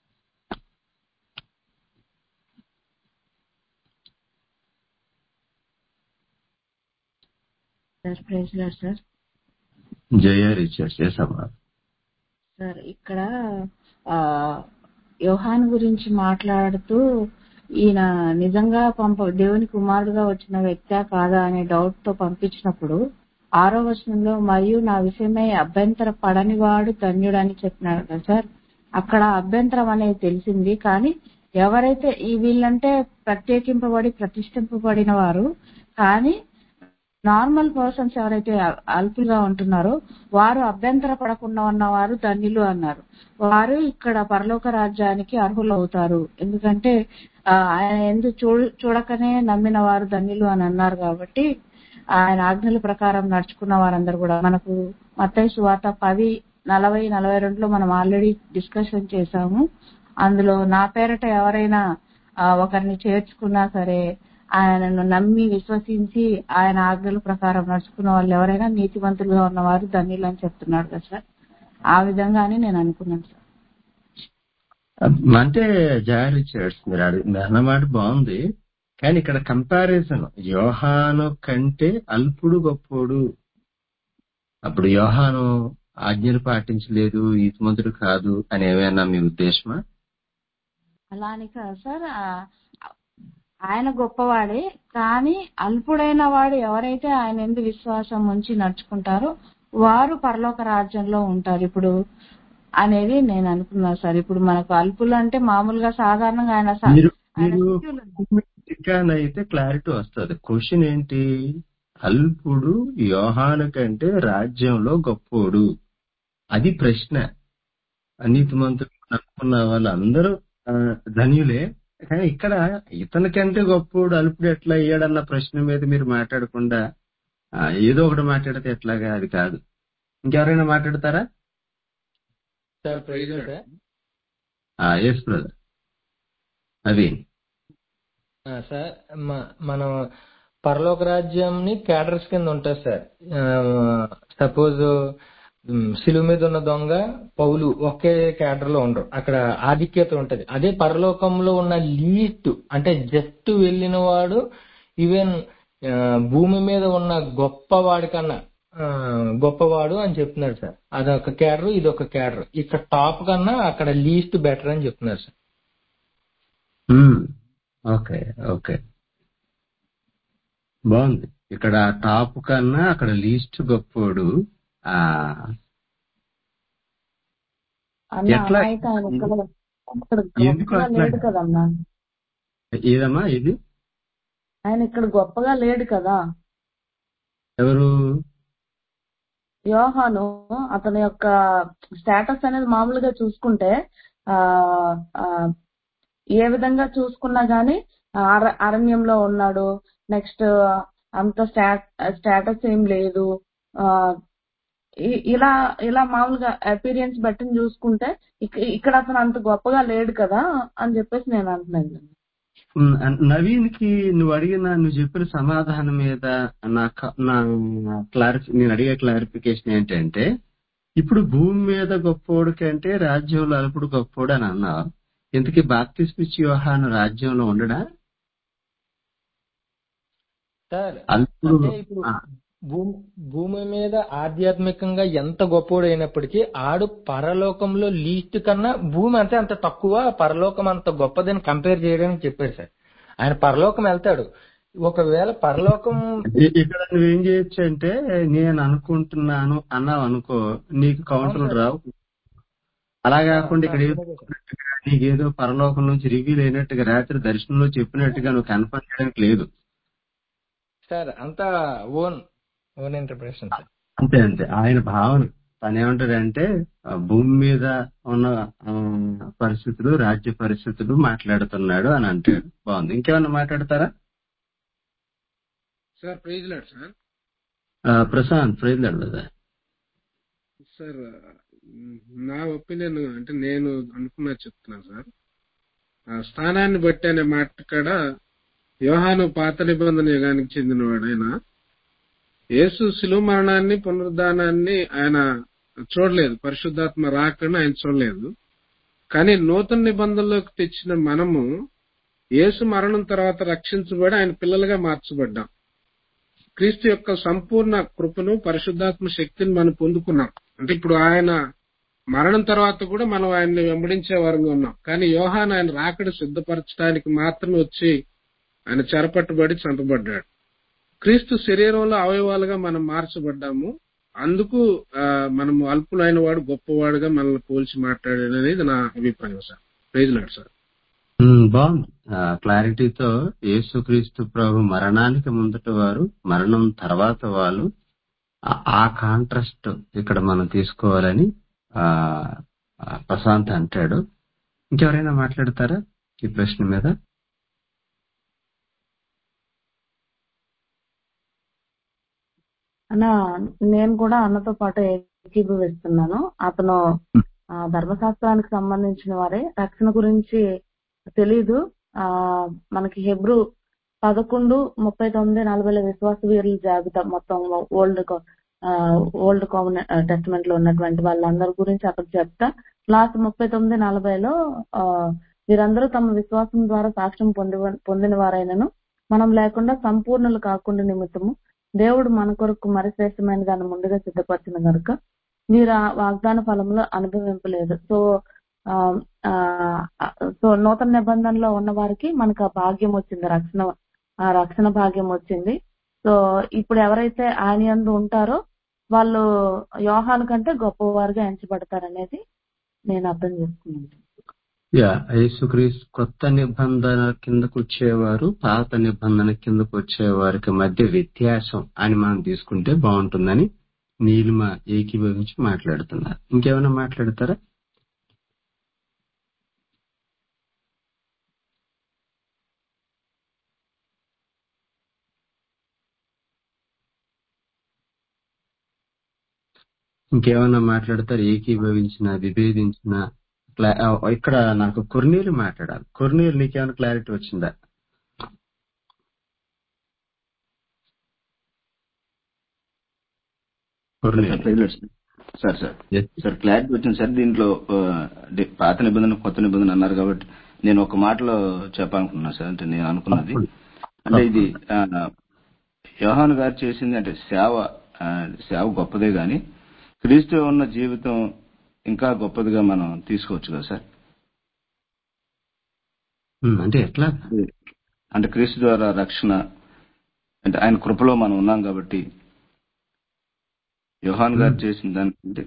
sir praise lord sir Jaya Richards చేసామా సార్ ఇక్కడ ఆ యోహాన్ గురించి మాట్లాడుతూ ఈయన నిజంగా పంప దేవుని కుమారుడుగా వచ్చిన వ్యక్తా కాదా అనే డౌట్ తో పంపించినప్పుడు ఆరో వచనంలో మరియు నా విషయమై అభ్యంతర పడని వాడు ధన్యుడని చెప్పినాడు కదా సార్ అక్కడ అభ్యంతరం అనేది తెలిసింది కానీ ఎవరైతే ఈ వీళ్ళంటే ప్రత్యేకింపబడి ప్రతిష్ఠింపబడిన వారు కానీ నార్మల్ పర్సన్స్ ఎవరైతే అ- అల్పులుగా ఉంటున్నారో వారు అభ్యంతర పడకుండా ఉన్నవారు ధన్యులు అన్నారు వారు ఇక్కడ పరలోక రాజ్యానికి అర్హులు అవుతారు ఎందుకంటే ఆ, ఆయన ఎందు చూడ చూడకనే నమ్మిన వారు ధన్యులు అని అన్నారు కాబట్టి ఆయన ఆజ్ఞల ప్రకారం నడుచుకున్న వారందరూ కూడా మనకు మత్తయి సువార్త పది నలభై నలభై రెండులో మనం ఆల్రెడీ డిస్కషన్ చేశాము అందులో నా పేరట ఎవరైనా ఆ, ఒకరిని చేర్చుకున్నా సరే ఆయనను నమ్మి విశ్వసించి ఆయన ఆజ్ఞల ప్రకారం నడుచుకున్న వాళ్ళు ఎవరైనా నీతివంతులుగా ఉన్నవారు ధన్యులు అని చెప్తున్నాడు కదా సార్ ఆ విధంగానే నేను అనుకున్నాను సార్ అంటే జయ రీచర్స్ మీరు అడిగి మీరు అన్నమాట బాగుంది కానీ ఇక్కడ కంపారిజన్ యోహాను కంటే అల్పుడు గొప్పోడు అప్పుడు యోహాను ఆజ్ఞలు పాటించలేదు ఈతిమంతుడు కాదు అని ఏమైనా మీ ఉద్దేశమా అలా అని కాదు సార్ ఆ- ఆయన గొప్పవాడే కానీ అల్పుడైన వాడు ఎవరైతే ఆయన ఎందు విశ్వాసం ఉంచి నడుచుకుంటారో వారు పరలోక రాజ్యంలో ఉంటారు ఇప్పుడు అనేది నేను అనుకున్నా సార్ ఇప్పుడు మనకు అల్పులు అంటే మామూలుగా సాధారణంగా ఆయన స- మీరు ఆయన మీరు శిష్యులు చికాన్ అయితే క్లారిటీ వస్తుంది క్వశ్చన్ ఏంటి అల్పుడు యోహాను కంటే రాజ్యంలో గొప్పోడు అది ప్రశ్న నీతిమంతులు అనుకున్న వాళ్ళందరూ ఆ, ధన్యులే కానీ ఇక్కడ ఇతనికంటే గొప్పోడు అల్పుడు ఎట్లా అయ్యాడన్న ప్రశ్న మీద మీరు మాట్లాడకుండా ఆ, ఏదో ఒకటి మాట్లాడితే ఎట్లాగా అది కాదు ఇంకెవరైనా మాట్లాడతారా సార్ ప్రైజ్ ఎస్ బ్రదర్ అది ఆ, సార్ మ- మనం పరలోక రాజ్యంని క్యాడర్స్ కింద ఉంటుంది సార్ సపోజ్ శిలువ మీద ఉన్న దొంగ పౌలు ఒకే క్యాడర్ లో ఉండరు అక్కడ ఆధిక్యత ఉంటది అదే పరలోకంలో ఉన్న లీస్ట్ అంటే జస్ట్ వెళ్ళిన వాడు ఈవెన్ భూమి మీద ఉన్న గొప్పవాడి కన్నా ఆ, గొప్పవాడు అని చెప్తున్నారు సార్ అదొక క్యాడర్ ఇదొక క్యాడర్ ఇక్కడ టాప్ కన్నా అక్కడ లీస్ట్ బెటర్ అని చెప్తున్నారు సార్ ఓకే ఓకే బాగుంది ఇక్కడ టాప్ కన్నా అక్కడ లీస్ట్ గొప్పోడు ఆ అన్న ఎట్లా అలా అయితే ఆయన ఇక్కడ ఇక్కడ ఎందుకు గొప్పగా అట్లా లేడు కదన్నా ఏదమ్మా ఇది ఆయన ఇక్కడ గొప్పగా లేడు కదా ఎవరు యోహాను అతని యొక్క స్టేటస్ అనేది మామూలుగా చూసుకుంటే ఆ ఆ, ఏ విధంగా చూసుకున్నా గానీ అర- అరణ్యంలో ఉన్నాడు నెక్స్ట్ అంత స్టేటస్ ఏం లేదు ఆ ఇ- ఇలా ఇలా మామూలుగా అపీరియన్స్ బట్టి చూసుకుంటే ఇక- ఇక్కడ అతను అంత గొప్పగా లేడు కదా అని చెప్పేసి నేను అంటున్నాను ఉమ్, నవీన్ కి నువ్వు అడిగిన నువ్వు చెప్పిన సమాధానం మీద నా క- నా క్లారిఫి నేను అడిగే క్లారిఫికేషన్ ఏంటంటే ఇప్పుడు భూమి మీద గొప్పోడు కంటే రాజ్యంలో అల్పుడు గొప్పోడు అని అన్నావు ఇంతకీ బాప్తిస్ పిచ్చి యోహాను రాజ్యంలో ఉండడా సార్ అల్పుడు అంటే ఇప్పుడు ఆ, భూమి భూమి మీద ఆధ్యాత్మికంగా ఎంత గొప్పోడు అయినప్పటికీ ఆడు పరలోకంలో లీస్ట్ కన్నా భూమి అంతే అంత తక్కువ పరలోకం అంత గొప్పదని కంపేర్ చేయడానికి చెప్పారు సార్ ఆయన పరలోకం వెళ్తాడు ఒకవేళ పరలోకం ఇ- ఇక్కడ నువ్వేం చేయొచ్చు అంటే నేను అనుకుంటున్నాను అన్నావు అనుకో నీకు అవును కౌంటర్లు సార్ రావు అలా ఆ, కాకుండా ఆ, ఇక్కడ ఏదో అలాగే సార్ చెప్పినట్టుగా నీకేదో పరలోకం నుంచి రివీల్ అయినట్టుగా రాత్రి దర్శనంలో చెప్పినట్టుగా నువ్వు కన్ఫర్మ్ చేయడానికి లేదు సార్ అంతా ఓన్ ఓన్ ఇంటర్ప్రిటేషన్ సార్ అంతే అంతే ఆయన భావన తను ఏమంటాడంటే ఆ, భూమి మీద ఉన్న ఆ, పరిస్థితులు రాజ్య పరిస్థితులు మాట్లాడుతున్నాడు అని అంటాడు బాగుంది ఇంకేమన్నా మాట్లాడతారా సార్ ప్రైజ్ లాడ్ సార్ ఆ, ప్రశాంత్ ప్రైజ్ లేదా సార్ మ్, నా ఒపీనియన్ అంటే నేను అనుకున్నా చెప్తున్నాను సార్ ఆ స్థానాన్ని బట్టి అనే మాట కాడ యోహాను పాత నిబంధన యుగానికి చెందినవాడు ఆయన యేసు శిలువ మరణాన్ని పునరుద్ధానాన్ని ఆయన చూడలేదు పరిశుద్ధాత్మ రాకని ఆయన చూడలేదు కానీ నూతన నిబంధనలోకి తెచ్చిన మనము యేసు మరణం తర్వాత రక్షించబడి ఆయన పిల్లలుగా మార్చబడ్డాం క్రీస్తు యొక్క సంపూర్ణ కృపను పరిశుద్ధాత్మ శక్తిని మనం పొందుకున్నాం అంటే ఇప్పుడు ఆయన మరణం తర్వాత కూడా మనం ఆయన్ని వెంబడించే వారంగా ఉన్నాం కానీ యోహాన్ ఆయన రాకడ సిద్ధపరచడానికి మాత్రమే వచ్చి ఆయన చెరపట్టుబడి చంపబడ్డాడు క్రీస్తు శరీరంలో అవయవాలుగా మనం మార్చబడ్డాము అందుకు ఆ, మనము అల్పులైన వాడు గొప్పవాడుగా మనల్ని పోల్చి మాట్లాడాడు అనేది నా అభిప్రాయం సార్ ప్రైజ్ లాడ్ సార్ ఉమ్, బాగుంది ఆ, క్లారిటీతో యేసుక్రీస్తు ప్రభు మరణానికి ముందట వారు మరణం తర్వాత వాళ్ళు ఆ- ఆ కాంట్రాస్ట్ ఇక్కడ మనం తీసుకోవాలని ఆ ఆ, ప్రశాంత్ అంటాడు ఇంకెవరైనా మాట్లాడతారా ఈ ప్రశ్న మీద అన్న నేను కూడా అన్నతో పాటు ఏకీభవిస్తున్నాను అతను ఆ, ధర్మశాస్త్రానికి సంబంధించిన వారే రక్షణ గురించి తెలీదు ఆ మనకి హెబ్రు పదకొండు ముప్పై తొమ్మిది నలభై విశ్వాస వీరుల జాబితా మొత్తం ఓల్డ్ ఓల్డ్ కామన్ టెస్ట్మెంట్ లో ఉన్నటువంటి వాళ్ళందరి గురించి అక్కడ చెప్తా లాస్ట్ ముప్పై తొమ్మిది నలభైలో ఆ, వీరందరూ తమ విశ్వాసం ద్వారా సాక్ష్యం పొంది పొందిన వారైనను మనం లేకుండా సంపూర్ణులు కాకుండా నిమిత్తము దేవుడు మన కొరకు మరి శ్రేష్టమైన దాన్ని ముందుగా సిద్ధపరిచిన కనుక మీరు ఆ వాగ్దాన ఫలంలో అనుభవింపలేదు సో ఆ, ఆ, సో నూతన నిబంధనలో ఉన్న వారికి మనకు ఆ భాగ్యం వచ్చింది రక్షణ ఆ రక్షణ భాగ్యం వచ్చింది సో ఇప్పుడు ఎవరైతే ఆయన యందు ఉంటారో వాళ్ళు యోహాను కంటే గొప్పవారుగా ఎంచబడతారనేది నేను అర్థం చేసుకున్నాను యా యేసుక్రీస్తు కొత్త నిబంధన కిందకు వచ్చేవారు పాత నిబంధన కిందకు వచ్చేవారికి మధ్య వ్యత్యాసం అని మనం తీసుకుంటే బాగుంటుందని నీలిమ ఏకీభవించి మాట్లాడుతున్నారు ఇంకేమైనా మాట్లాడతారా ఇంకేమైనా మాట్లాడతారు ఏకీభవించిన విభేదించిన క్లా- ఆ, ఇక్కడ నాకు కొర్నీలు మాట్లాడాలి కొర్నీలు నీకేమైనా క్లారిటీ వచ్చిందా Cornel praise sir sir Yes. Sir clarity వచ్చింది సార్ దీంట్లో ఆ, డి- పాత నిబంధన కొత్త నిబంధన అన్నారు కాబట్టి నేను ఒక మాటలో చెప్పాలనుకున్నాను సార్ అంటే నేను అనుకున్నది అంటే ఇది ఆ, యోహాను గారు చేసింది అంటే సేవ ఆ, సేవ గొప్పదే గాని క్రీస్తు ఉన్న జీవితం ఇంకా గొప్పదిగా మనం తీసుకోవచ్చు కదా సార్ ఉమ్, అంటే ఎట్లా అంటే క్రీస్తు ద్వారా రక్షణ అంటే ఆయన కృపలో మనం ఉన్నాం కాబట్టి యోహాన్ గారు చేసిన దానికంటే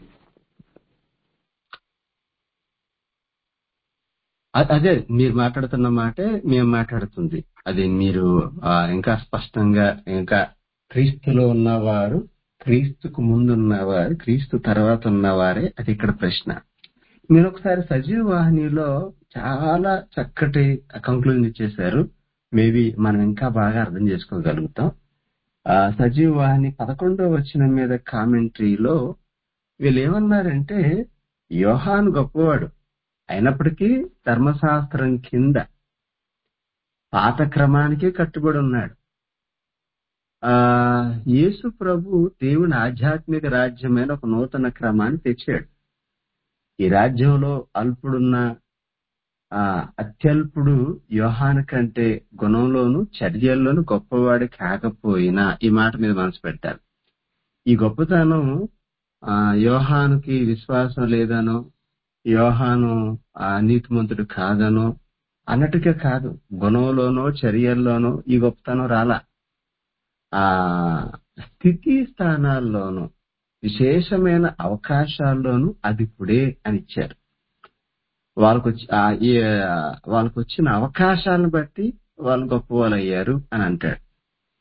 అ- అదే మీరు మాట్లాడుతున్న మాటే మేము మాట్లాడుతుంది అది మీరు ఆ, ఇంకా స్పష్టంగా ఇంకా క్రీస్తులో ఉన్నవారు క్రీస్తుకు ముందు ఉన్నవారు క్రీస్తు తర్వాత ఉన్నవారే అది ఇక్కడ ప్రశ్న మీరు ఒకసారి సజీవ వాహినిలో చాలా చక్కటి కంక్లూజన్ ఇచ్చేశారు మేబీ మనం ఇంకా బాగా అర్థం చేసుకోగలుగుతాం ఆ సజీవ వాహిని పదకొండో వచ్చిన మీద కామెంటరీలో వీళ్ళు ఏమన్నారంటే యోహాను గొప్పవాడు అయినప్పటికీ ధర్మశాస్త్రం కింద పాత క్రమానికి కట్టుబడి ఉన్నాడు ఆ యేసు ప్రభు దేవుని ఆధ్యాత్మిక రాజ్యమైన ఒక నూతన క్రమాన్ని తెచ్చాడు ఈ రాజ్యంలో అల్పుడున్న ఆ అత్యల్పుడు యోహాను కంటే గుణంలోను చర్యల్లోను గొప్పవాడు కాకపోయినా ఈ మాట మీద మనసు పెట్టాలి ఈ గొప్పతనం ఆ యోహానుకి విశ్వాసం లేదనో యోహాను ఆ నీతిమంతుడు కాదనో అన్నట్టుగా కాదు గుణంలోనో చర్యల్లోనో ఈ గొప్పతనం రాలా ఆ స్థితి స్థానాల్లోనూ విశేషమైన అవకాశాల్లోనూ అధికుడే అని ఇచ్చారు వాళ్ళకు వచ్చి- ఆ ఈ, ఆ, వాళ్ళకు వచ్చిన అవకాశాలను బట్టి వాళ్ళు గొప్ప వాళ్ళు అయ్యారు అని అంటాడు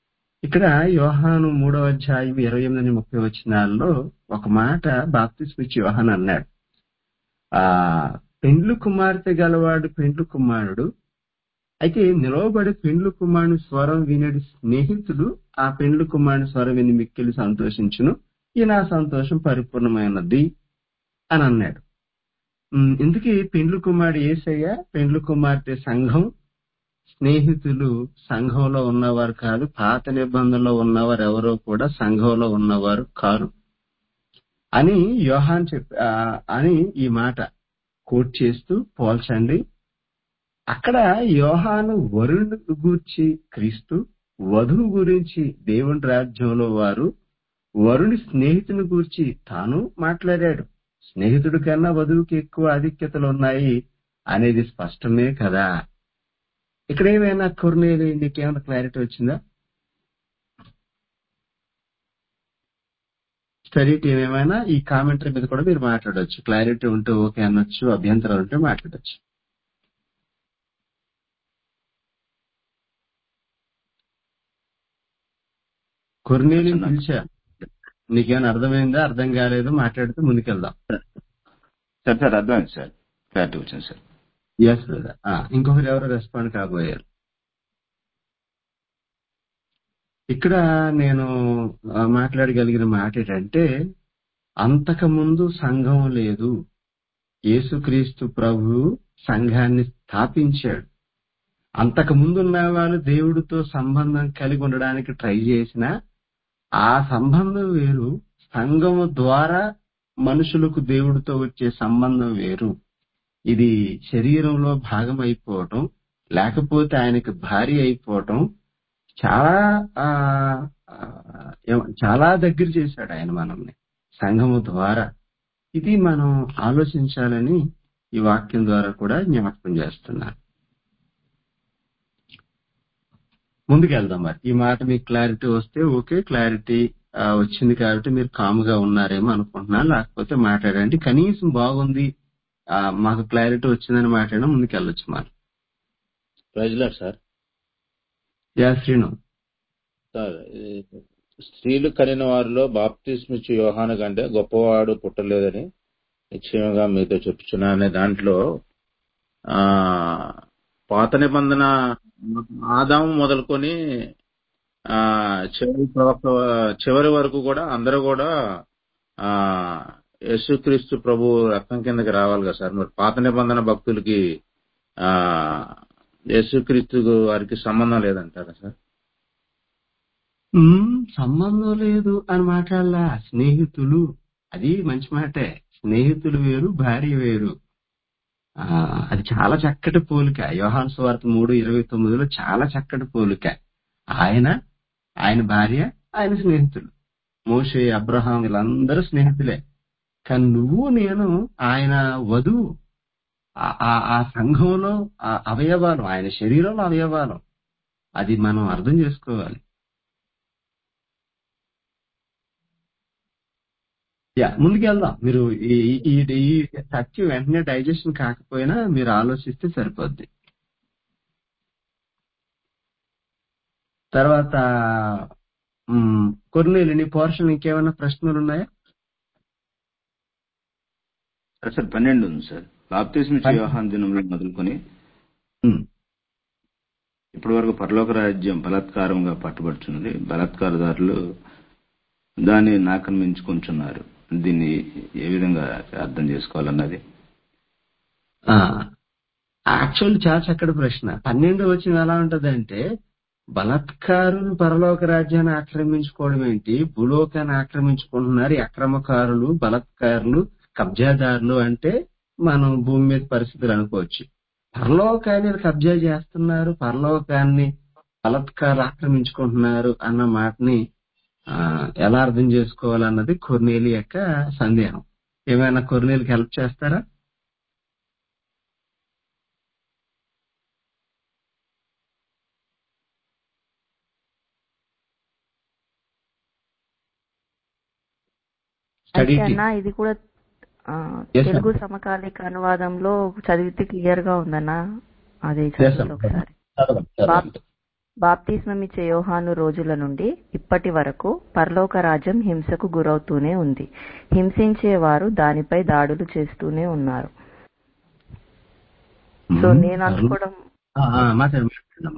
ఇక్కడ యోహాను మూడవ అధ్యాయం ఇరవై ఎనిమిది ముప్పై వచ్చినాల్లో ఒక మాట బాప్తిస్మిచ్చి యోహాన్ అన్నాడు ఆ పెండ్లు కుమార్తె గలవాడు పెండ్లు కుమారుడు అయితే నిలవబడి పెండ్లు కుమారుని స్వరం వినడి స్నేహితుడు ఆ పెండ్లు కుమారుని స్వరం విని మిక్కిలి సంతోషించును ఈ నా సంతోషం పరిపూర్ణమైనది అని అన్నాడు ఉమ్, ఇందుకే పెండ్లు కుమారుడు ఏసయ్య పెండ్లు కుమార్తె సంఘం స్నేహితులు సంఘంలో ఉన్నవారు కాదు పాత నిబంధనలో ఉన్నవారు ఎవరో కూడా సంఘంలో ఉన్నవారు కారు అని యోహాన్ చెప్ ఆ, అని ఈ మాట కోట్ చేస్తూ పోల్చండి అక్కడ యోహాను వరుణ్ గూర్చి క్రీస్తు వధువు గురించి దేవుని రాజ్యంలో వారు వరుని స్నేహితుని గూర్చి తాను మాట్లాడాడు స్నేహితుడి కన్నా వధువుకి ఎక్కువ ఆధిక్యతలు ఉన్నాయి అనేది స్పష్టమే కదా ఇక్కడ ఏమైనా కొర్నేలి నీకేమైనా క్లారిటీ వచ్చిందా స్టడీ టీం ఏమైనా ఈ కామెంటరీ మీద కూడా మీరు మాట్లాడొచ్చు క్లారిటీ ఉంటే ఓకే అనొచ్చు అభ్యంతరాలు ఉంటే మాట్లాడొచ్చు కొర్నేలిని పిలిచా నీకేమైనా అర్థమైందా అర్థం కాలేదు మాట్లాడితే ముందుకెళ్దాం సార్ సార్ అర్థమైంది సార్ క్లారిటీ వచ్చింది సార్ ఎస్ ఇంకొకరు ఎవరు రెస్పాండ్ కాబోయారు ఇక్కడ నేను ఆ, మాట్లాడగలిగిన మాట ఏంటంటే అంతకుముందు సంఘం లేదు యేసుక్రీస్తు ప్రభు సంఘాన్ని స్థాపించాడు అంతకు ముందు ఉన్న వాళ్ళు దేవుడితో సంబంధం కలిగి ఉండడానికి ట్రై చేసిన ఆ సంబంధం వేరు సంఘం ద్వారా మనుషులకు దేవుడితో వచ్చే సంబంధం వేరు ఇది శరీరంలో భాగం అయిపోవటం లేకపోతే ఆయనకు భారీ అయిపోవటం చాలా ఆ, ఆ, ఏమ- చాలా దగ్గర చేశాడు ఆయన మనల్ని సంఘము ద్వారా ఇది మనం ఆలోచించాలని ఈ వాక్యం ద్వారా కూడా జ్ఞాపకం చేస్తున్నాను ముందుకెళ్దాం మరి ఈ మాట మీకు క్లారిటీ వస్తే ఓకే క్లారిటీ వచ్చింది కాబట్టి మీరు కాముగా ఉన్నారేమో అనుకుంటున్నాను లేకపోతే మాట్లాడండి కనీసం బాగుంది ఆ, మాకు క్లారిటీ వచ్చిందని మాట్లాడినా ముందుకెళ్ళొచ్చు మరి ప్రజలా సార్ యా శ్రీను సార్ ఈ స్త్రీలు కనిన వారిలో బాప్తిస్మిచ్చు యోహాను కంటే గొప్పవాడు పుట్టలేదని నిశ్చయంగా మీతో చెప్తున్నాను అనే దాంట్లో ఆ పాత నిబంధన ఆదాము మొదలుకొని ఆ చివరి ప్రవక్త చివరి వరకు కూడా అందరూ కూడా ఆ యేసుక్రీస్తు ప్రభు రక్తం కిందకి రావాలి కదా సార్ మరి పాత నిబంధన భక్తులకి ఆ యేసుక్రీస్తు వారికి సంబంధం లేదంటారా సార్ ఉమ్, సంబంధం లేదు అని మాట్లాడలా స్నేహితులు అది మంచి మాటే స్నేహితులు వేరు భార్య వేరు ఆ అది చాలా చక్కటి పోలిక యోహాన్ సువార్త మూడు ఇరవై తొమ్మిదిలో చాలా చక్కటి పోలిక ఆయన ఆయన భార్య ఆయన స్నేహితులు మోషే అబ్రహాం వీళ్ళందరూ స్నేహితులే కానీ నువ్వు నేను ఆయన వధువు ఆ- ఆ ఆ సంఘంలో ఆ అవయవాలు ఆయన శరీరంలో అవయవాలు అది మనం అర్థం చేసుకోవాలి యా ముందుకెళ్దాం మీరు ఈ ఈ ఈ సత్యం వెంటనే డైజెషన్ కాకపోయినా మీరు ఆలోచిస్తే సరిపోద్ది తర్వాత మ్, కొన్నేళ్ళు నీ పోర్షన్ ఇంకేమైనా ప్రశ్నలు ఉన్నాయా సార్ సార్ పన్నెండు ఉంది సార్ బాప్తిస్మిచ్చి వ్యవహాన్ దినంలో మొదలుకొని మ్, ఇప్పటి వరకు పరలోక రాజ్యం బలాత్కారంగా పట్టుబడుచున్నది బలాత్కారదారులు దాన్ని ఆక్రమించుకుంటున్నారు దీన్ని ఏ విధంగా అర్థం చేసుకోవాలన్నది ఆ యాక్చువల్ చాలా చక్కటి ప్రశ్న పన్నెండు వచ్చిన ఎలా ఉంటదంటే బలాత్కారులు పరలోక రాజ్యాన్ని ఆక్రమించుకోవడం ఏంటి భూలోకాన్ని ఆక్రమించుకుంటున్నారు ఈ అక్రమకారులు బలాత్కారులు కబ్జాదారులు అంటే మనం భూమి మీద పరిస్థితులు అనుకోవచ్చు పరలోకాన్ని కబ్జా చేస్తున్నారు పరలోకాన్ని బలాత్కారులు ఆక్రమించుకుంటున్నారు అన్న మాటని ఆ, ఎలా అర్థం చేసుకోవాలన్నది కొర్నేలి యొక్క సందేహం ఏమైనా కొర్నేలికి హెల్ప్ చేస్తారా స్టడీ అయితే అన్న ఇది కూడా ఆ, Yes, తెలుగు ma'am. సమకాలిక అనువాదంలో చదివితే క్లియర్ గా ఉందన్న అది Yes, చదివితే ma'am. ఒకసారి చదవండి, చదవండి. బాప్తిస్మమిచ్చే యోహాను రోజుల నుండి ఇప్పటి వరకు పరలోక రాజ్యం హింసకు గురవుతూనే ఉంది హింసించేవారు దానిపై దాడులు చేస్తూనే ఉన్నారు సో మ్మ్. నేను అనుకోవడం ఆ, ఆ, మాట్లాడు మాట్లాడమ్మా.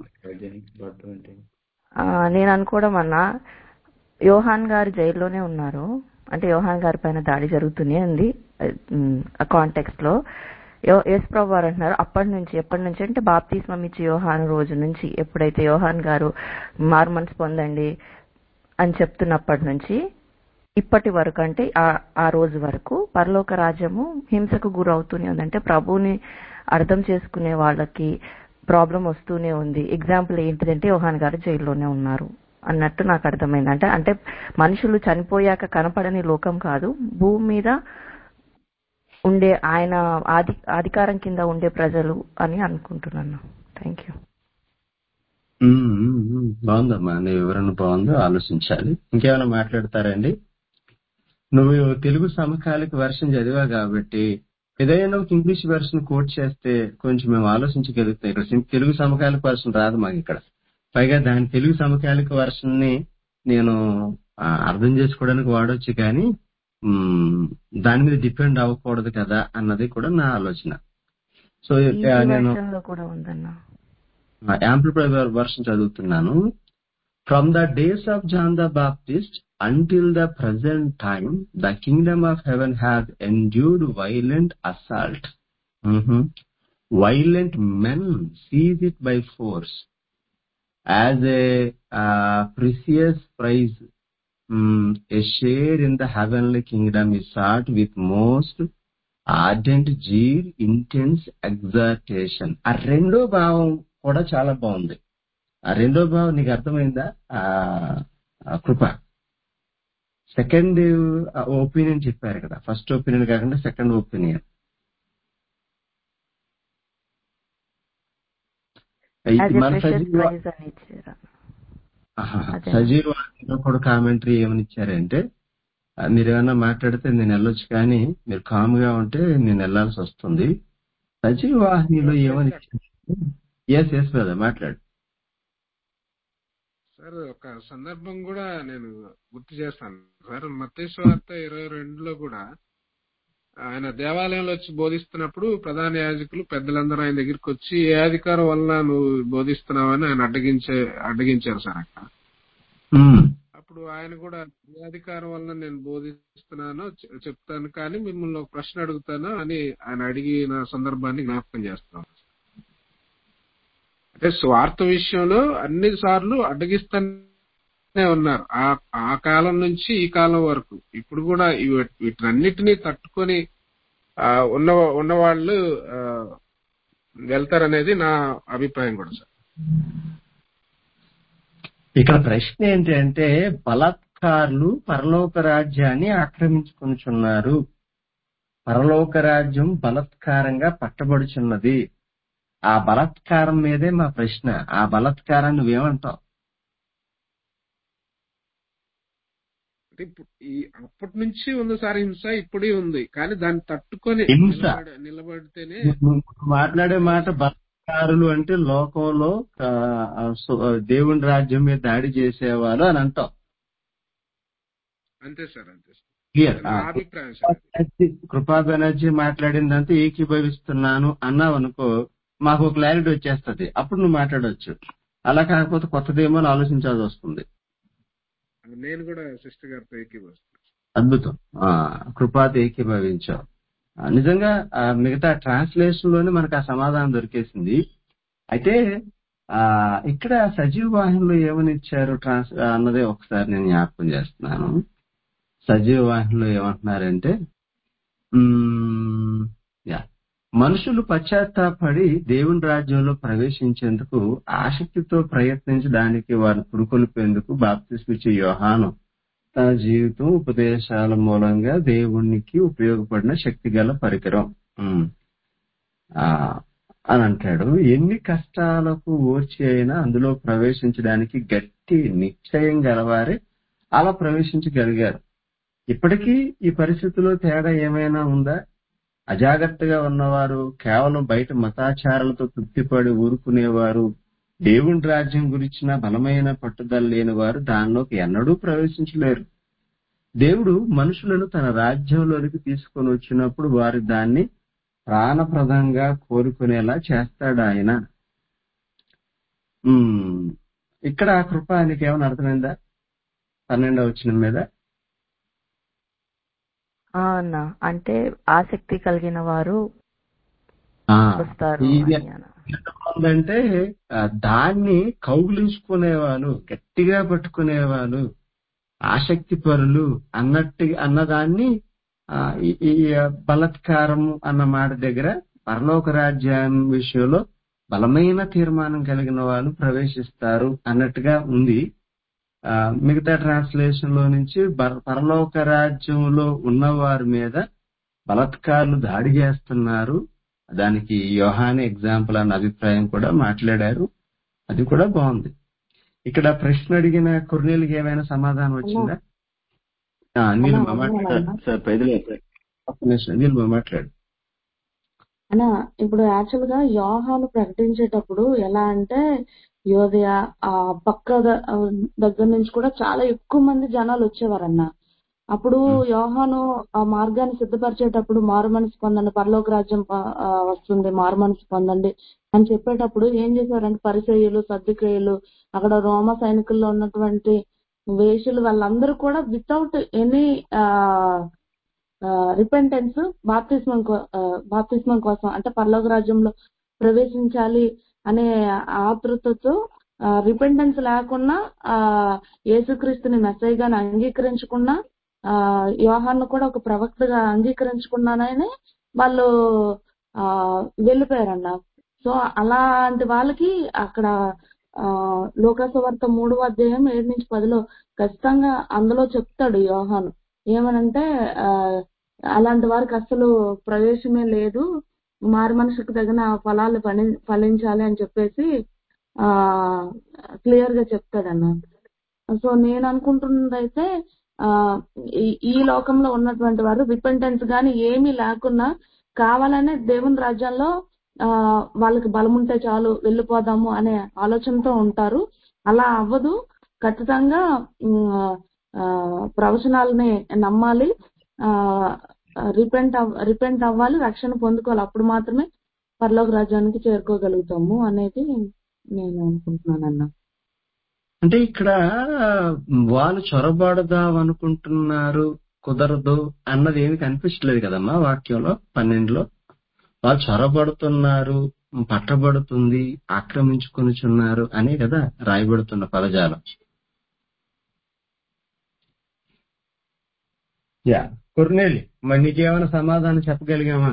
ఆ, నేను అనుకోవడం అన్నా యోహాన్ గారు జైల్లోనే ఉన్నారు అంటే యోహాన్ గారి పైన దాడి జరుగుతూనే ఉంది ఉమ్, ఆ కాంటెక్స్ట్ లో యో- యేసు ప్రభు వారు అంటున్నారు అప్పటి నుంచి ఎప్పటి నుంచి అంటే బాప్తిస్మం ఇచ్చి యోహాన్ రోజు నుంచి ఎప్పుడైతే యోహాన్ గారు మార్మన్స్ పొందండి అని చెప్తున్నప్పటి నుంచి ఇప్పటి వరకు అంటే ఆ- ఆ రోజు వరకు పరలోక రాజ్యము హింసకు గురవుతూనే ఉంది అంటే ప్రభువుని అర్థం చేసుకునే వాళ్ళకి ప్రాబ్లం వస్తూనే ఉంది ఎగ్జాంపుల్ ఏంటిదంటే యోహాన్ గారు జైల్లోనే ఉన్నారు అన్నట్టు నాకు అర్థమైంది అంటే అంటే మనుషులు చనిపోయాక కనపడని లోకం కాదు భూమి మీద ఉండే ఆయన ఆది అధికారం కింద ఉండే ప్రజలు అని అనుకుంటున్నాను థ్యాంక్ యూ మ్మ్, మ్మ్, మ్మ్. బాగుందమ్మా నీ వివరణ బాగుంది ఆలోచించాలి ఇంకేమైనా మాట్లాడతారండి నువ్వు తెలుగు సమకాలిక వెర్షన్ చదివా కాబట్టి ఏదైనా ఒక ఇంగ్లీష్ వెర్షన్ కోట్ చేస్తే కొంచెం మేము ఆలోచించగలుగుతాం ఇక్కడ sim- తెలుగు సమకాలిక వెర్షన్ రాదు మాకు ఇక్కడ పైగా దాని తెలుగు సమకాలిక వెర్షన్ ని నేను ఆ, అర్థం చేసుకోవడానికి వాడొచ్చు కానీ మ్మ్, దాని మీద డిపెండ్ అవ్వకూడదు కదా అన్నది కూడా నా ఆలోచన సో ఈజీ ఆ, నేను వర్షన్ లో కూడా ఉందన్న యాంప్లిఫైర్ వర్షన్ చదువుతున్నాను from the days of John the Baptist until the present time the kingdom of heaven have endured violent assault violent men seize it by force as a precious prize a share in the heavenly kingdom is sought with most ardent zeal, intense exhortation. ఆ రెండో భావం కూడా చాలా బాగుంది ఆ రెండో భావం నీకు అర్థమైందా ఆ ఆ కృప సెకండ్ ఒపీనియన్ చెప్పారు కదా ఫస్ట్ ఒపీనియన్ కాకుండా సెకండ్ ఒపీనియన్ యాజ్ ఎ మన ప్రెషస్ సజీవ ప్రైజ్ అని ఇచ్చారు ఆహా. అదే. సజీవ కూడా కామెంటరీ ఏమని ఇచ్చారంటే ఆ, మీరు ఏమైనా మాట్లాడితే నేను వెళ్ళొచ్చు కానీ మీరు కామ్ గా ఉంటే నేను వెళ్ళాల్సి వస్తుంది సజీవ వాహినిలో ఏమని ఎస్ ఎస్ బ్రదర్ మాట్లాడు సార్ ఒక సందర్భం కూడా నేను గుర్తు చేస్తాను సార్ మతేశ్వార్త ఇరవై రెండులో కూడా ఆయన దేవాలయంలో వచ్చి బోధిస్తున్నప్పుడు ప్రధాన యాజకులు పెద్దలందరూ ఆయన దగ్గరికి వచ్చి ఏ అధికారం వల్ల నువ్వు బోధిస్తున్నావని ఆయన అడ్డగించే అడ్డగించారు సార్ అక్కడ మ్మ్. అప్పుడు ఆయన కూడా ఏ అధికారం వల్ల నేను బోధిస్తున్నానో చె- చెప్తాను కానీ మిమ్మల్ని ఒక ప్రశ్న అడుగుతాను అని ఆయన అడిగిన సందర్భాన్ని జ్ఞాపకం చేస్తాను అంటే స్వార్థ విషయంలో అన్ని సార్లు అడ్డగిస్తూనే ఉన్నారు ఆ ఆ కాలం నుంచి ఈ కాలం వరకు ఇప్పుడు కూడా ఇవి- వీటన్నిటినీ తట్టుకొని ఆ, ఉన్న ఉన్నవాళ్ళు ఆ, వెళ్తారనేది నా అభిప్రాయం కూడా సార్ ఇక్కడ ప్రశ్న ఏంటి అంటే బలాత్కారులు పరలోక రాజ్యాన్ని ఆక్రమించుకొనుచున్నారు పరలోక రాజ్యం బలాత్కారంగా పట్టబడుచున్నది ఆ బలాత్కారం మీదే మా ప్రశ్న ఆ బలాత్కారాన్ని నువ్వేమంటావు అంటే ఇప్పుడు ఈ అప్పటి నుంచి ఉంది సార్ హింస ఇప్పుడే ఉంది కానీ దాన్ని తట్టుకొని హింస. నిలబడ- నిలబడితేనే నువ్వు మాట్లాడే మాట బలాత్కారులు అంటే లోకంలో ఆ, ఆ, సు- దేవుని రాజ్యం మీద దాడి చేసేవాళ్ళు అని అంటావు అంతే సార్ అంతే సార్ క్లియర్ నా అభిప్రాయం సార్ అది. కృపా బెనర్జీ మాట్లాడిందంతా ఏకీభవిస్తున్నాను అన్నావు అనుకో మాకు ఒక క్లారిటీ వచ్చేస్తది అప్పుడు నువ్వు మాట్లాడొచ్చు అలా కాకపోతే కొత్తదేమో అని ఆలోచించాల్సి వస్తుంది నేను కూడా సిస్టర్ గారితో ఏకీభవిస్తాను అద్భుతం ఆ కృపాతో ఏకీభవించావు ఆ, నిజంగా ఆ, మిగతా ట్రాన్స్లేషన్ లోనే మనకు ఆ సమాధానం దొరికేసింది అయితే ఆ ఇక్కడ సజీవ వాహినిలో ఏమని ఇచ్చారు ట్రాన్స్ అన్నదే ఒకసారి నేను జ్ఞాపకం చేస్తున్నాను సజీవ వాహినిలో ఏమంటున్నారంటే మ్మ్, యా మనుషులు పశ్చాత్తాపడి దేవుని రాజ్యంలో ప్రవేశించేందుకు ఆసక్తితో ప్రయత్నించడానికి వారిని పురుకొల్పేందుకు బాప్తిస్మిచ్చే యోహాను తన జీవితం ఉపదేశాల మూలంగా దేవునికి ఉపయోగపడిన శక్తి గల పరికరం ఉమ్. ఆ, అని అంటాడు ఎన్ని కష్టాలకు ఓర్చి అయినా అందులో ప్రవేశించడానికి గట్టి నిశ్చయం గలవారే అలా ప్రవేశించగలిగారు ఇప్పటికీ ఈ పరిస్థితిలో తేడా ఏమైనా ఉందా అజాగ్రత్తగా ఉన్నవారు కేవలం బయట మతాచారాలతో తృప్తిపడి ఊరుకునేవారు దేవుని రాజ్యం గురించిన బలమైన పట్టుదల లేని వారు దానిలోకి ఎన్నడూ ప్రవేశించలేరు దేవుడు మనుషులను తన రాజ్యంలోనికి తీసుకొని వచ్చినప్పుడు వారు దాన్ని ప్రాణప్రదంగా కోరుకునేలా చేస్తాడు ఆయన ఉమ్, ఇక్కడ ఆ కృప నీకు ఏమైనా అర్థమైందా పన్నెండవ వచ్చిన మీద ఆ అన్న అంటే ఆసక్తి కలిగిన వారు ఆ, వస్తారు ఇది అని అన్న. ఎంత బాగుందంటే ఆ, దాన్ని కౌగులించుకునేవాళ్ళు గట్టిగా పట్టుకునేవాళ్ళు ఆసక్తి పరులు అన్నట్టు అన్నదాన్ని ఆ, ఈ ఈ బలత్కారం అన్న మాట దగ్గర పరలోక రాజ్యం విషయంలో బలమైన తీర్మానం కలిగిన వాళ్ళు ప్రవేశిస్తారు అన్నట్టుగా ఉంది ఆ, మిగతా ట్రాన్స్లేషన్ లో నుంచి బర- పరలోక రాజ్యంలో ఉన్న వారి మీద బలత్కారులు దాడి చేస్తున్నారు దానికి యోహాని ఎగ్జాంపుల్ అన్న అభిప్రాయం కూడా మాట్లాడారు అది కూడా బాగుంది ఇక్కడ ప్రశ్న అడిగిన కొర్నేలికి ఏమైనా సమాధానం వచ్చిందా ఆ, నీలిమ మాట్లాడు సార్ ప్రైజ్లే సార్ ఒక్క నిమిషం నీలిమ మాట్లాడు అన్నా ఇప్పుడు యాక్చువల్ గా యోహాను ప్రకటించేటప్పుడు ఎలా అంటే యోదయ ఆ పక్క ద- ఆ దగ్గర నుంచి కూడా చాలా ఎక్కువ మంది జనాలు వచ్చేవారన్న అప్పుడు యోహాను ఆ మార్గాన్ని సిద్ధపరిచేటప్పుడు మారు మనసు పొందండి పరలోక రాజ్యం ప- ఆ, వస్తుంది మారు మనసు పొందండి అని చెప్పేటప్పుడు ఏం చేశారంటే పరిచయులు సర్దుకేయులు అక్కడ రోమ సైనికుల్లో ఉన్నటువంటి వేషులు వాళ్ళందరూ కూడా వితౌట్ ఎనీ రిపెంటెన్స్ బాప్తిస్మం బాప్తిస్మం కోసం అంటే పరలోక రాజ్యంలో ప్రవేశించాలి అనే ఆతృతతో రిపెంటెన్స్ లేకుండా ఆ యేసుక్రీస్తుని మెస్సైగాని అంగీకరించకుండా ఆ యోహాన్ని కూడా ఒక ప్రవక్తగా అంగీకరించుకున్నానని వాళ్ళు ఆ వెళ్ళిపోయారన్న సో అలాంటి వాళ్ళకి అక్కడ ఆ లోకసవార్త మూడవ అధ్యాయం ఏడు నుంచి పదిలో ఖచ్చితంగా అందులో చెప్తాడు యోహాను ఏమనంటే ఆ అలాంటి వారికి అసలు ప్రవేశమే లేదు మారు మనిషికి తగిన ఫలాలు ఫలి ఫలించాలి అని చెప్పేసి ఆ క్లియర్ గా చెప్తాడన్న సో నేను అనుకుంటున్నదైతే ఆ ఈ- ఈ లోకంలో ఉన్నటువంటి వారు రిపెంటెన్స్ గాని ఏమీ లేకున్నా కావాలనే దేవుని రాజ్యంలో ఆ వాళ్ళకి బలం ఉంటే చాలు వెళ్ళిపోదాము అనే ఆలోచనతో ఉంటారు అలా అవ్వదు ఖచ్చితంగా ఉమ్, ఆ, ప్రవచనాలని నమ్మాలి ఆ రిపెంట్ రిపెంట్ అవ్వాలి రక్షణ పొందుకోవాలి అప్పుడు మాత్రమే పరలోక రాజ్యానికి చేరుకోగలుగుతాము అనేది నేను అనుకుంటున్నానన్న అంటే ఇక్కడ వాళ్ళు చొరబడదాం అనుకుంటున్నారు కుదరదు అన్నది ఏమి కనిపించలేదు కదమ్మా వాక్యంలో పన్నెండులో వాళ్ళు చొరబడుతున్నారు పట్టబడుతుంది ఆక్రమించుకొనిచున్నారు అనే కదా రాయబడుతున్న పదజాలం యా కొర్నేలి మరి నీకేమైనా సమాధానం చెప్పగలిగామా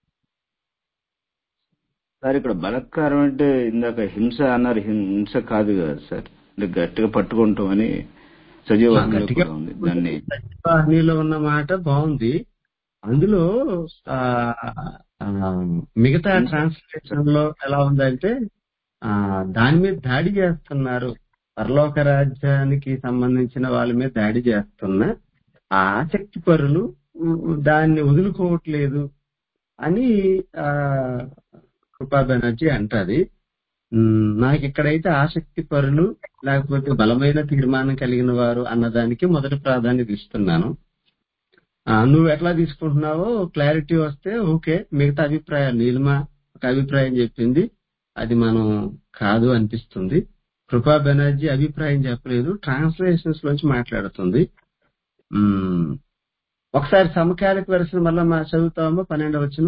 సార్ ఇక్కడ బలత్కారం అంటే ఇందాక హింస అన్నారు హింస కాదు కదా సార్ అంటే గట్టిగా పట్టుకుంటామని సజీవంలో గట్టిగా కూడా ఉంది దాన్ని వాహినిలో ఉన్న మాట బాగుంది అందులో ఆ ఆ, మిగతా ట్రాన్స్లేషన్ లో ఎలా ఉందంటే ఆ దాని మీద దాడి చేస్తున్నారు పరలోక రాజ్యానికి సంబంధించిన వాళ్ళ మీద దాడి చేస్తున్న ఆ ఆసక్తి పరులు ఉ- ఉ- దాన్ని వదులుకోవట్లేదు అని ఆ కృపా బెనర్జీ అంటది ఉమ్, నాకు ఇక్కడైతే ఆసక్తి పరులు లేకపోతే బలమైన తీర్మానం కలిగిన వారు అన్నదానికి మొదటి ప్రాధాన్యత ఇస్తున్నాను ఆ, నువ్వు ఎట్లా తీసుకుంటున్నావో క్లారిటీ వస్తే ఓకే మిగతా అభిప్రాయాలు నీలిమ ఒక అభిప్రాయం చెప్పింది అది మనం కాదు అనిపిస్తుంది కృపా బెనర్జీ అభిప్రాయం చెప్పలేదు ట్రాన్స్లేషన్స్ లోంచి మాట్లాడుతుంది ఉమ్, ఒకసారి సమకాలిక వెర్షన్ మళ్ళా మా చదువుతామో పన్నెండు వచ్చిన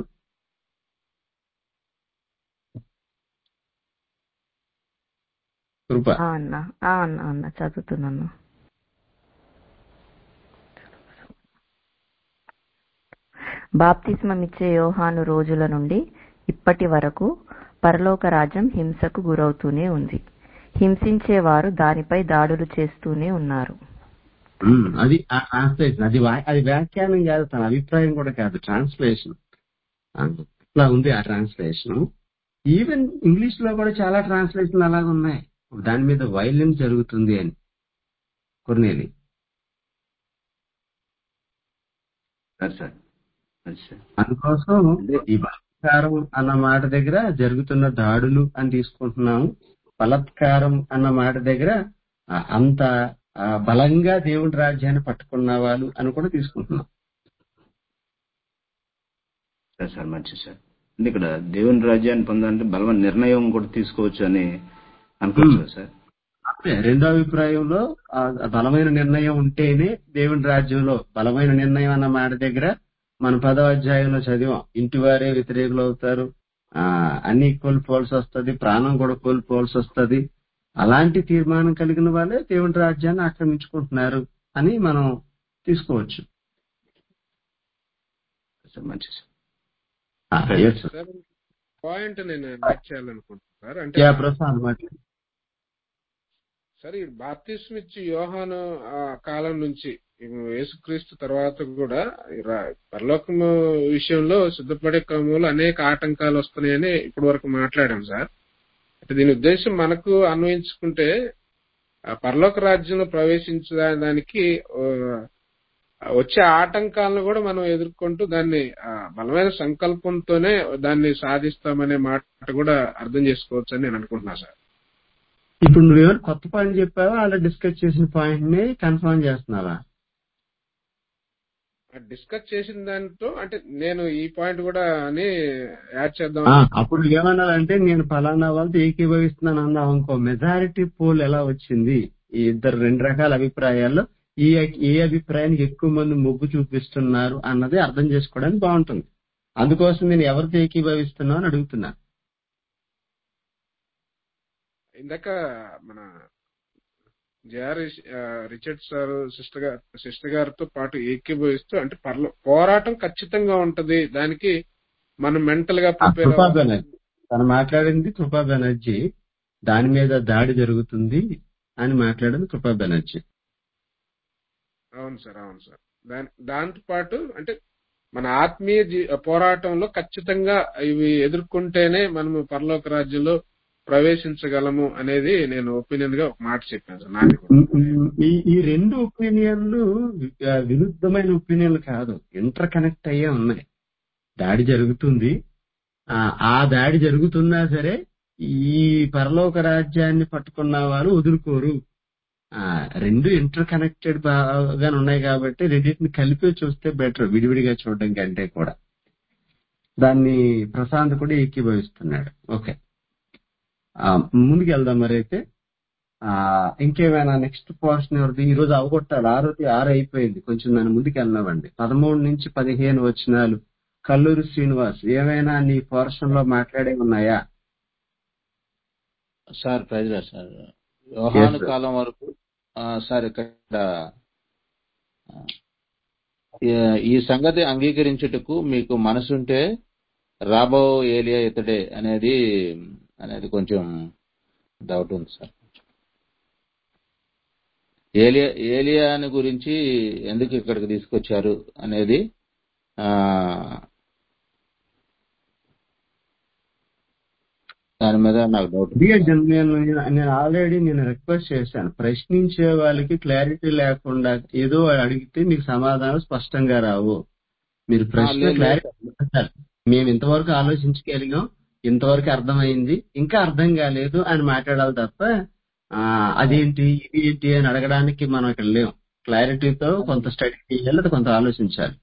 కృప ఆ అన్న ఆ అన్న అన్న చదువుతున్నాను బాప్తిస్మమిచ్చే యోహాను రోజుల నుండి ఇప్పటి వరకు పరలోక రాజ్యం హింసకు గురవుతూనే ఉంది హింసించేవారు దానిపై దాడులు చేస్తూనే ఉన్నారు ఉమ్, అది ఆ ట్రాన్స్లేషన్ అది వా- అది వ్యాఖ్యానం కాదు తన అభిప్రాయం కూడా కాదు ట్రాన్స్లేషన్ అట్లా ఉంది ఆ ట్రాన్స్లేషన్ ఈవెన్ ఇంగ్లీష్ లో కూడా చాలా ట్రాన్స్లేషన్ అలాగ ఉన్నాయి దాని మీద వైలెన్స్ జరుగుతుంది అని కొన్నేది సార్ సార్ అది సార్ అందుకోసం ఈ బలాత్కారం అన్న మాట దగ్గర జరుగుతున్న దాడులు అని తీసుకుంటున్నాము బలత్కారం అన్న మాట దగ్గర ఆ, అంత ఆ, బలంగా దేవుడి రాజ్యాన్ని పట్టుకున్న వాళ్ళు అని కూడా తీసుకుంటున్నాం సరే సార్ మంచిది సార్ అంటే ఇక్కడ దేవుని రాజ్యాన్ని పొందాలంటే బలమైన నిర్ణయం కూడా తీసుకోవచ్చు అని అనుకోవచ్చు కదా సార్ అంతే రెండో అభిప్రాయంలో ఆ బలమైన నిర్ణయం ఉంటేనే దేవుని రాజ్యంలో బలమైన నిర్ణయం అన్న మాట దగ్గర మన పదవ అధ్యాయంలో చదివాం ఇంటి వారే వ్యతిరేకులు అవుతారు ఆ అన్ని కోల్పోవాల్సి వస్తది ప్రాణం కూడా కోల్పోవాల్సి వస్తది అలాంటి తీర్మానం కలిగిన వాళ్ళే దేవుని రాజ్యాన్ని ఆక్రమించుకుంటున్నారు అని మనం తీసుకోవచ్చు సార్ మంచిది సార్ ఆ, yes sir. సార్ పాయింట్ నేను యాడ్ చేయాలనుకుంటున్నాను సార్ అంటే యా ప్రసాద్ మాట సరే బాప్తిస్మ ఇచ్చి యోహాను ఆ కాలం నుంచి యేసుక్రీస్తు తర్వాత కూడా ఈ రా- పరలోకము విషయంలో సిద్ధపడే క్రమంలో అనేక ఆటంకాలు వస్తున్నాయని ఇప్పటి వరకు మాట్లాడాం సార్ అంటే దీని ఉద్దేశం మనకు అన్వయించుకుంటే ఆ పరలోక రాజ్యంలో ప్రవేశించడానికి ఆ, వచ్చే ఆటంకాలను కూడా మనం ఎదుర్కొంటూ దాన్ని ఆ, బలమైన సంకల్పంతోనే దాన్ని సాధిస్తామనే మాట కూడా అర్థం చేసుకోవచ్చు అని నేను అనుకుంటున్నా సార్ ఇప్పుడు నువ్వేమైనా కొత్త పాయింట్ చెప్పావా అలా డిస్కస్ చేసిన పాయింట్ ని కన్ఫర్మ్ చేస్తున్నావా డిస్కస్ చేసిన దాంతో అంటే నేను ఈ పాయింట్ కూడా అని యాడ్ చేద్దాం ఆ, అప్పుడు ఏమన్నారంటే నేను ఫలానా వాళ్ళతో ఏకీభవిస్తున్నాను అన్నావు అనుకో మెజారిటీ పోల్ ఎలా వచ్చింది ఈ ఇద్దరు రెండు రకాల అభిప్రాయాల్లో ఈ ఏ అభిప్రాయానికి ఎక్కువ మంది మొగ్గు చూపిస్తున్నారు అన్నది అర్థం చేసుకోవడానికి బాగుంటుంది అందుకోసం నేను ఎవరితో ఏకీభవిస్తున్నావు అని అడుగుతున్నా ఇందాక మన జేఆర్ రిచర్డ్ సార్ సిస్టర్ గారు సిస్టర్ గారితో పాటు ఏకీభవిస్తూ అంటే పర్ల పోరాటం ఖచ్చితంగా ఉంటది దానికి మనం మెంటల్ గా ఆ, ప్రిపేర్ కృపా అవ్వాలి బెనర్జీ తను మాట్లాడింది కృపా బెనర్జీ దాని మీద దాడి జరుగుతుంది అని మాట్లాడింది కృపా బెనర్జీ అవును సార్ అవును సార్ దాని దాంతో పాటు అంటే మన ఆత్మీయ జీ- పోరాటంలో ఖచ్చితంగా ఇవి ఎదుర్కొంటేనే మనము పరలోక రాజ్యంలో ప్రవేశించగలము అనేది నేను ఒపీనియన్ గా ఒక మాట చెప్పాను సార్ నాది కూడా ఈ ఈ రెండు ఒపీనియన్లు ఆ, విరుద్ధమైన ఒపీనియన్లు కాదు ఇంటర్ కనెక్ట్ అయ్యే ఉన్నాయి దాడి జరుగుతుంది ఆ ఆ దాడి జరుగుతున్నా సరే ఈ పరలోక రాజ్యాన్ని పట్టుకున్న వారు వదులుకోరు ఆ రెండు ఇంటర్ కనెక్టెడ్ బాగా ఉన్నాయి కాబట్టి రెండింటిని కలిపి చూస్తే బెటర్ విడివిడిగా చూడడం కంటే కూడా దాన్ని ప్రశాంత్ కూడా ఏకీభవిస్తున్నాడు ఓకే ఆ, ముందుకు వెళ్దాం మరి అయితే ఆ ఇంకేమైనా నెక్స్ట్ పోర్షన్ ఎవరిది ఈ రోజు అవగొట్టాలి ఆరోది ఆరు అయిపోయింది కొంచెం దాని ముందుకు వెళ్ళినామండి పదమూడు నుంచి పదిహేను వచ్చినాలు కల్లూరి శ్రీనివాస్ ఏమైనా నీ పోర్షన్ లో మాట్లాడే ఉన్నాయా సార్ ప్రైజ్లా సార్ Yes, యోహాను sir. కాలం వరకు ఆ, సార్ ఇక్కడ ఆ, ఈ- ఈ సంగతి అంగీకరించుటకు మీకు మనసుంటే రాబో ఏలియా ఇతడే అనేది అనేది కొంచెం డౌట్ ఉంది సార్ ఏలియా ఏలియాని గురించి ఎందుకు ఇక్కడికి తీసుకొచ్చారు అనేది ఆ దాని మీద నాకు డౌట్ ఉంది ఇదిగే సార్. జన్- నేను నేను ఆల్రెడీ నేను రిక్వెస్ట్ చేశాను ప్రశ్నించే వాళ్ళకి క్లారిటీ లేకుండా ఏదో అడిగితే మీకు సమాధానం స్పష్టంగా రావు మీరు ఆ, ప్రశ్న లేదు లేదు క్లారిటీ సార్. మేము ఇంతవరకు ఆలోచించగలిగాం ఇంతవరకు అర్థమైంది ఇంకా అర్థం కాలేదు అని మాట్లాడాలి తప్ప ఆ అదేంటి ఇది ఏంటి అని అడగడానికి మనం ఇక్కడ లేవు క్లారిటీతో కొంత స్టడీ చేయాలి లేదా కొంత ఆలోచించాలి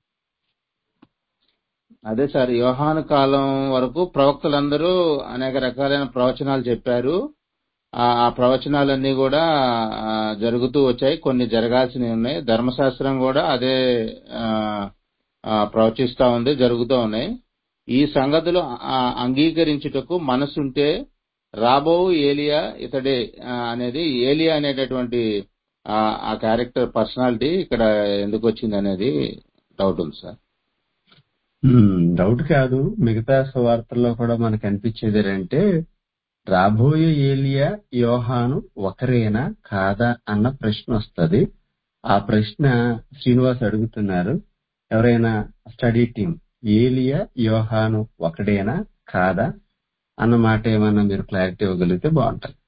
అదే సార్ యోహాను కాలం వరకు ప్రవక్తలందరూ అనేక రకాలైన ప్రవచనాలు చెప్పారు ఆ ఆ ప్రవచనాలన్నీ కూడా ఆ, జరుగుతూ వచ్చాయి కొన్ని జరగాల్సినవి ఉన్నాయి ధర్మశాస్త్రం కూడా అదే ఆ, ఆ, ప్రవచిస్తా ఉంది జరుగుతూ ఉన్నాయి ఈ సంగతులు ఆ, అంగీకరించుటకు మనసుంటే రాబో ఏలియా ఇతడే ఆ, అనేది ఏలియా అనేటటువంటి ఆ ఆ క్యారెక్టర్ పర్సనాలిటీ ఇక్కడ ఎందుకు వచ్చింది అనేది డౌట్ ఉంది సార్ డౌట్ కాదు మిగతా సువార్తల్లో కూడా మనకు అనిపించేది ఏంటంటే రాబోయే ఏలియా యోహాను ఒకరేనా కాదా అన్న ప్రశ్న వస్తది ఆ ప్రశ్న శ్రీనివాస్ అడుగుతున్నారు ఎవరైనా స్టడీ టీం ఏలియా యోహాను ఒకడేనా కాదా అన్న మాట ఏమన్నా మీరు క్లారిటీ ఇవ్వగలిగితే బాగుంటుంది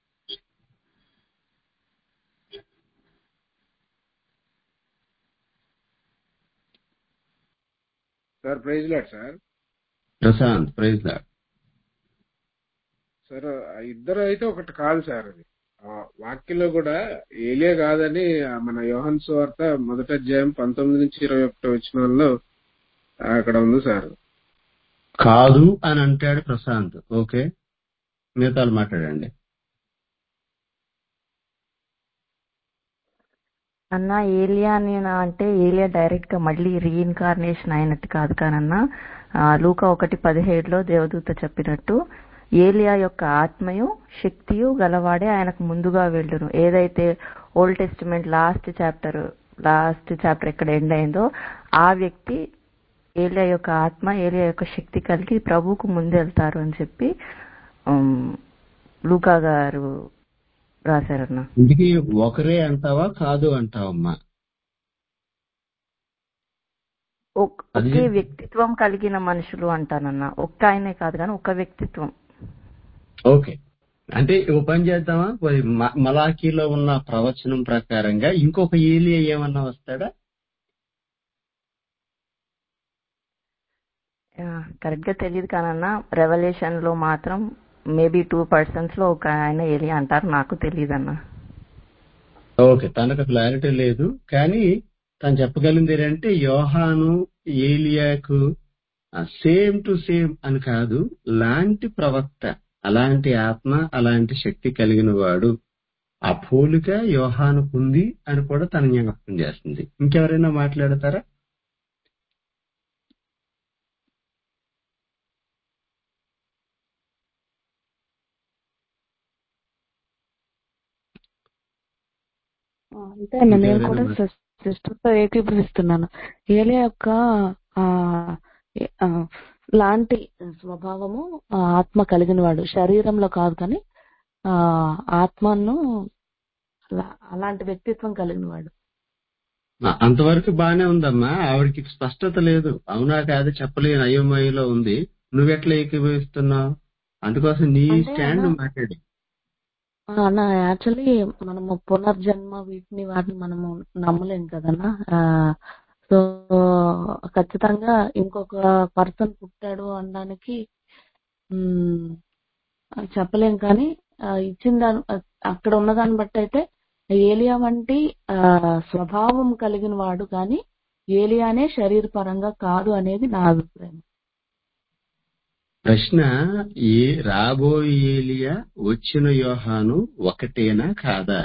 sir praise lord sir Prashant praise lord sir ఆ ఇద్దరు అయితే ఒకటి కాదు సార్ అది ఆ వాక్యంలో కూడా ఏలియా కాదని ఆ మన యోహన్ సువార్త మొదటి అధ్యాయం పంతొమ్మిది నుంచి ఇరవై ఒకటి వచ్చిన వాళ్ళలో అక్కడ ఉంది సార్ కాదు అని అంటాడు ప్రశాంత్ ఓకే మిగతా వాళ్ళు మాట్లాడండి అన్న ఏలియా అని నా అంటే ఏలియా డైరెక్ట్ గా మళ్ళీ రీఇన్కార్నేషన్ అయినట్టు కాదు కానన్నా ఆ, లూకా ఒకటి పదిహేడులో దేవదూత చెప్పినట్టు ఏలియా యొక్క ఆత్మయు శక్తియు గలవాడే ఆయనకు ముందుగా వెళ్ళును ఏదైతే old testament last chapter last chapter ఎక్కడ ఎండ్ అయిందో ఆ వ్యక్తి ఏలియా యొక్క ఆత్మ ఏలియా యొక్క శక్తి కలిగి ప్రభువుకు ముందెళ్తారు అని చెప్పి ఉమ్, లూకా గారు రాశారన్న ఇంటికి ఒకరే అంటావా కాదు అంటావమ్మా ఒక్- అది ఒకే వ్యక్తిత్వం కలిగిన మనుషులు అంటానన్న ఒక్క ఆయనే కాదు కానీ ఒక వ్యక్తిత్వం ఓకే అంటే ఒక పని చేద్దామా మరి మ- మలాకీలో ఉన్న ప్రవచనం ప్రకారంగా ఇంకొక ఏలియా ఏమన్నా వస్తాడా కరెక్ట్ గా తెలియదు కానన్నా రెవల్యూషన్ లో మాత్రం మేబీ టూ పర్సన్స్ లో ఒక ఆయన ఏలియా అంటారు నాకు తెలియదు అన్న ఓకే తనకు క్లారిటీ లేదు కానీ తను చెప్పగలిగింది ఏంటంటే యోహాను ఏలియాకు సేమ్ టు సేమ్ అని కాదు లాంటి ప్రవక్త అలాంటి ఆత్మ అలాంటి శక్తి కలిగిన వాడు ఆ పోలిక యోహానుకు ఉంది అని కూడా తన జ్ఞాపకం చేస్తుంది ఇంకెవరైనా మాట్లాడతారా ఆ, అంతే అన్న నేను ఇంకెవరైనా కూడా మాట్లా- సిస్టర్ తో ఏకీభవిస్తున్నాను ఏలియా యొక్క ఆ ఏ- ఆ, లాంటి స్వభావము ఆ, ఆత్మ కలిగిన వాడు శరీరంలో కాదు కానీ ఆ ఆత్మను అలా- అలాంటి వ్యక్తిత్వం కలిగిన వాడు ఆ, అంతవరకు బానే ఉందమ్మా ఆవిడకి స్పష్టత లేదు అవునా కాదు చెప్పలేని అయోమయంలో ఉంది నువ్వెట్లా ఏకీభవిస్తున్నావు అందుకోసం నీ అంటే స్టాండ్ అన్న మాట్లాడి ఆ, అన్న యాక్చువల్లీ మనము పునర్జన్మ వీటిని వాటిని మనము నమ్మలేం కదన్నా ఆ, సో ఖచ్చితంగా ఇంకొక పర్సన్ పుట్టాడు అనడానికి మ్, చెప్పలేం కానీ ఆ, ఇచ్చిన దాని అక్కడ ఉన్న దాన్ని బట్టి అయితే ఏలియా వంటి ఆ, స్వభావం కలిగిన వాడు కానీ ఏలియానే శరీరపరంగా కాదు అనేది నా అభిప్రాయం ప్రశ్న ఏ రాబోయే ఏలియా వచ్చిన యోహాను ఒకటేనా కాదా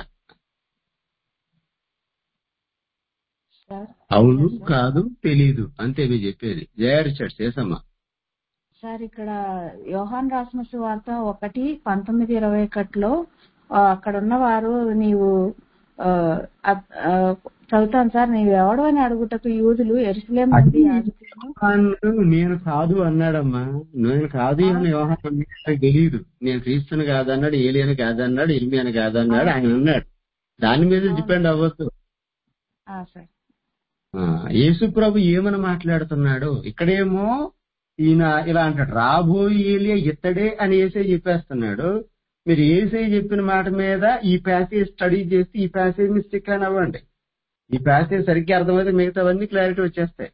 సార్ అవును సార్ కాదు తెలీదు అంతే మీరు చెప్పేది జయ రిచర్డ్స్ ఏసమ్మా సార్ ఇక్కడ యోహాన్ రాసిన సువార్త ఒకటి పంతొమ్మిది ఇరవై ఒకటిలో ఆ, అక్కడ ఉన్న వారు నీవు ఆ, అ- ఆ, చదువుతాను సార్ నీవు ఎవడు అని అడుగుటకు యూదులు ఎరుసలేం నుండి అది యాజకులను యోహాను నేను కాదు అన్నాడమ్మా నేను కాదు అని అవును సార్ యోహాను అన్నాడు తెలియదు నేను క్రీస్తుని కాదన్నాడు ఏలియని కాదన్నాడు ఇర్మియాని కాదన్నాడు అవును ఆయన అన్నాడు దాని మీద అవును డిపెండ్ అవ్వద్దు ఆ, సార్ ఆ, యేసు ప్రభు ఏమని మాట్లాడుతున్నాడు ఇక్కడేమో ఈయన ఇలా అంటాడు రాబోయే ఏలియా ఇత్తడే అని ఏసే చెప్పేస్తున్నాడు మీరు ఏసే చెప్పిన మాట మీద ఈ ప్యాసేజ్ స్టడీ చేసి ఈ ప్యాసేజ్ ని స్టిక్ అని అవ్వండి ఈ ప్యాసేజ్ సరిగ్గా అర్థమైతే మిగతావన్నీ క్లారిటీ వచ్చేస్తాయి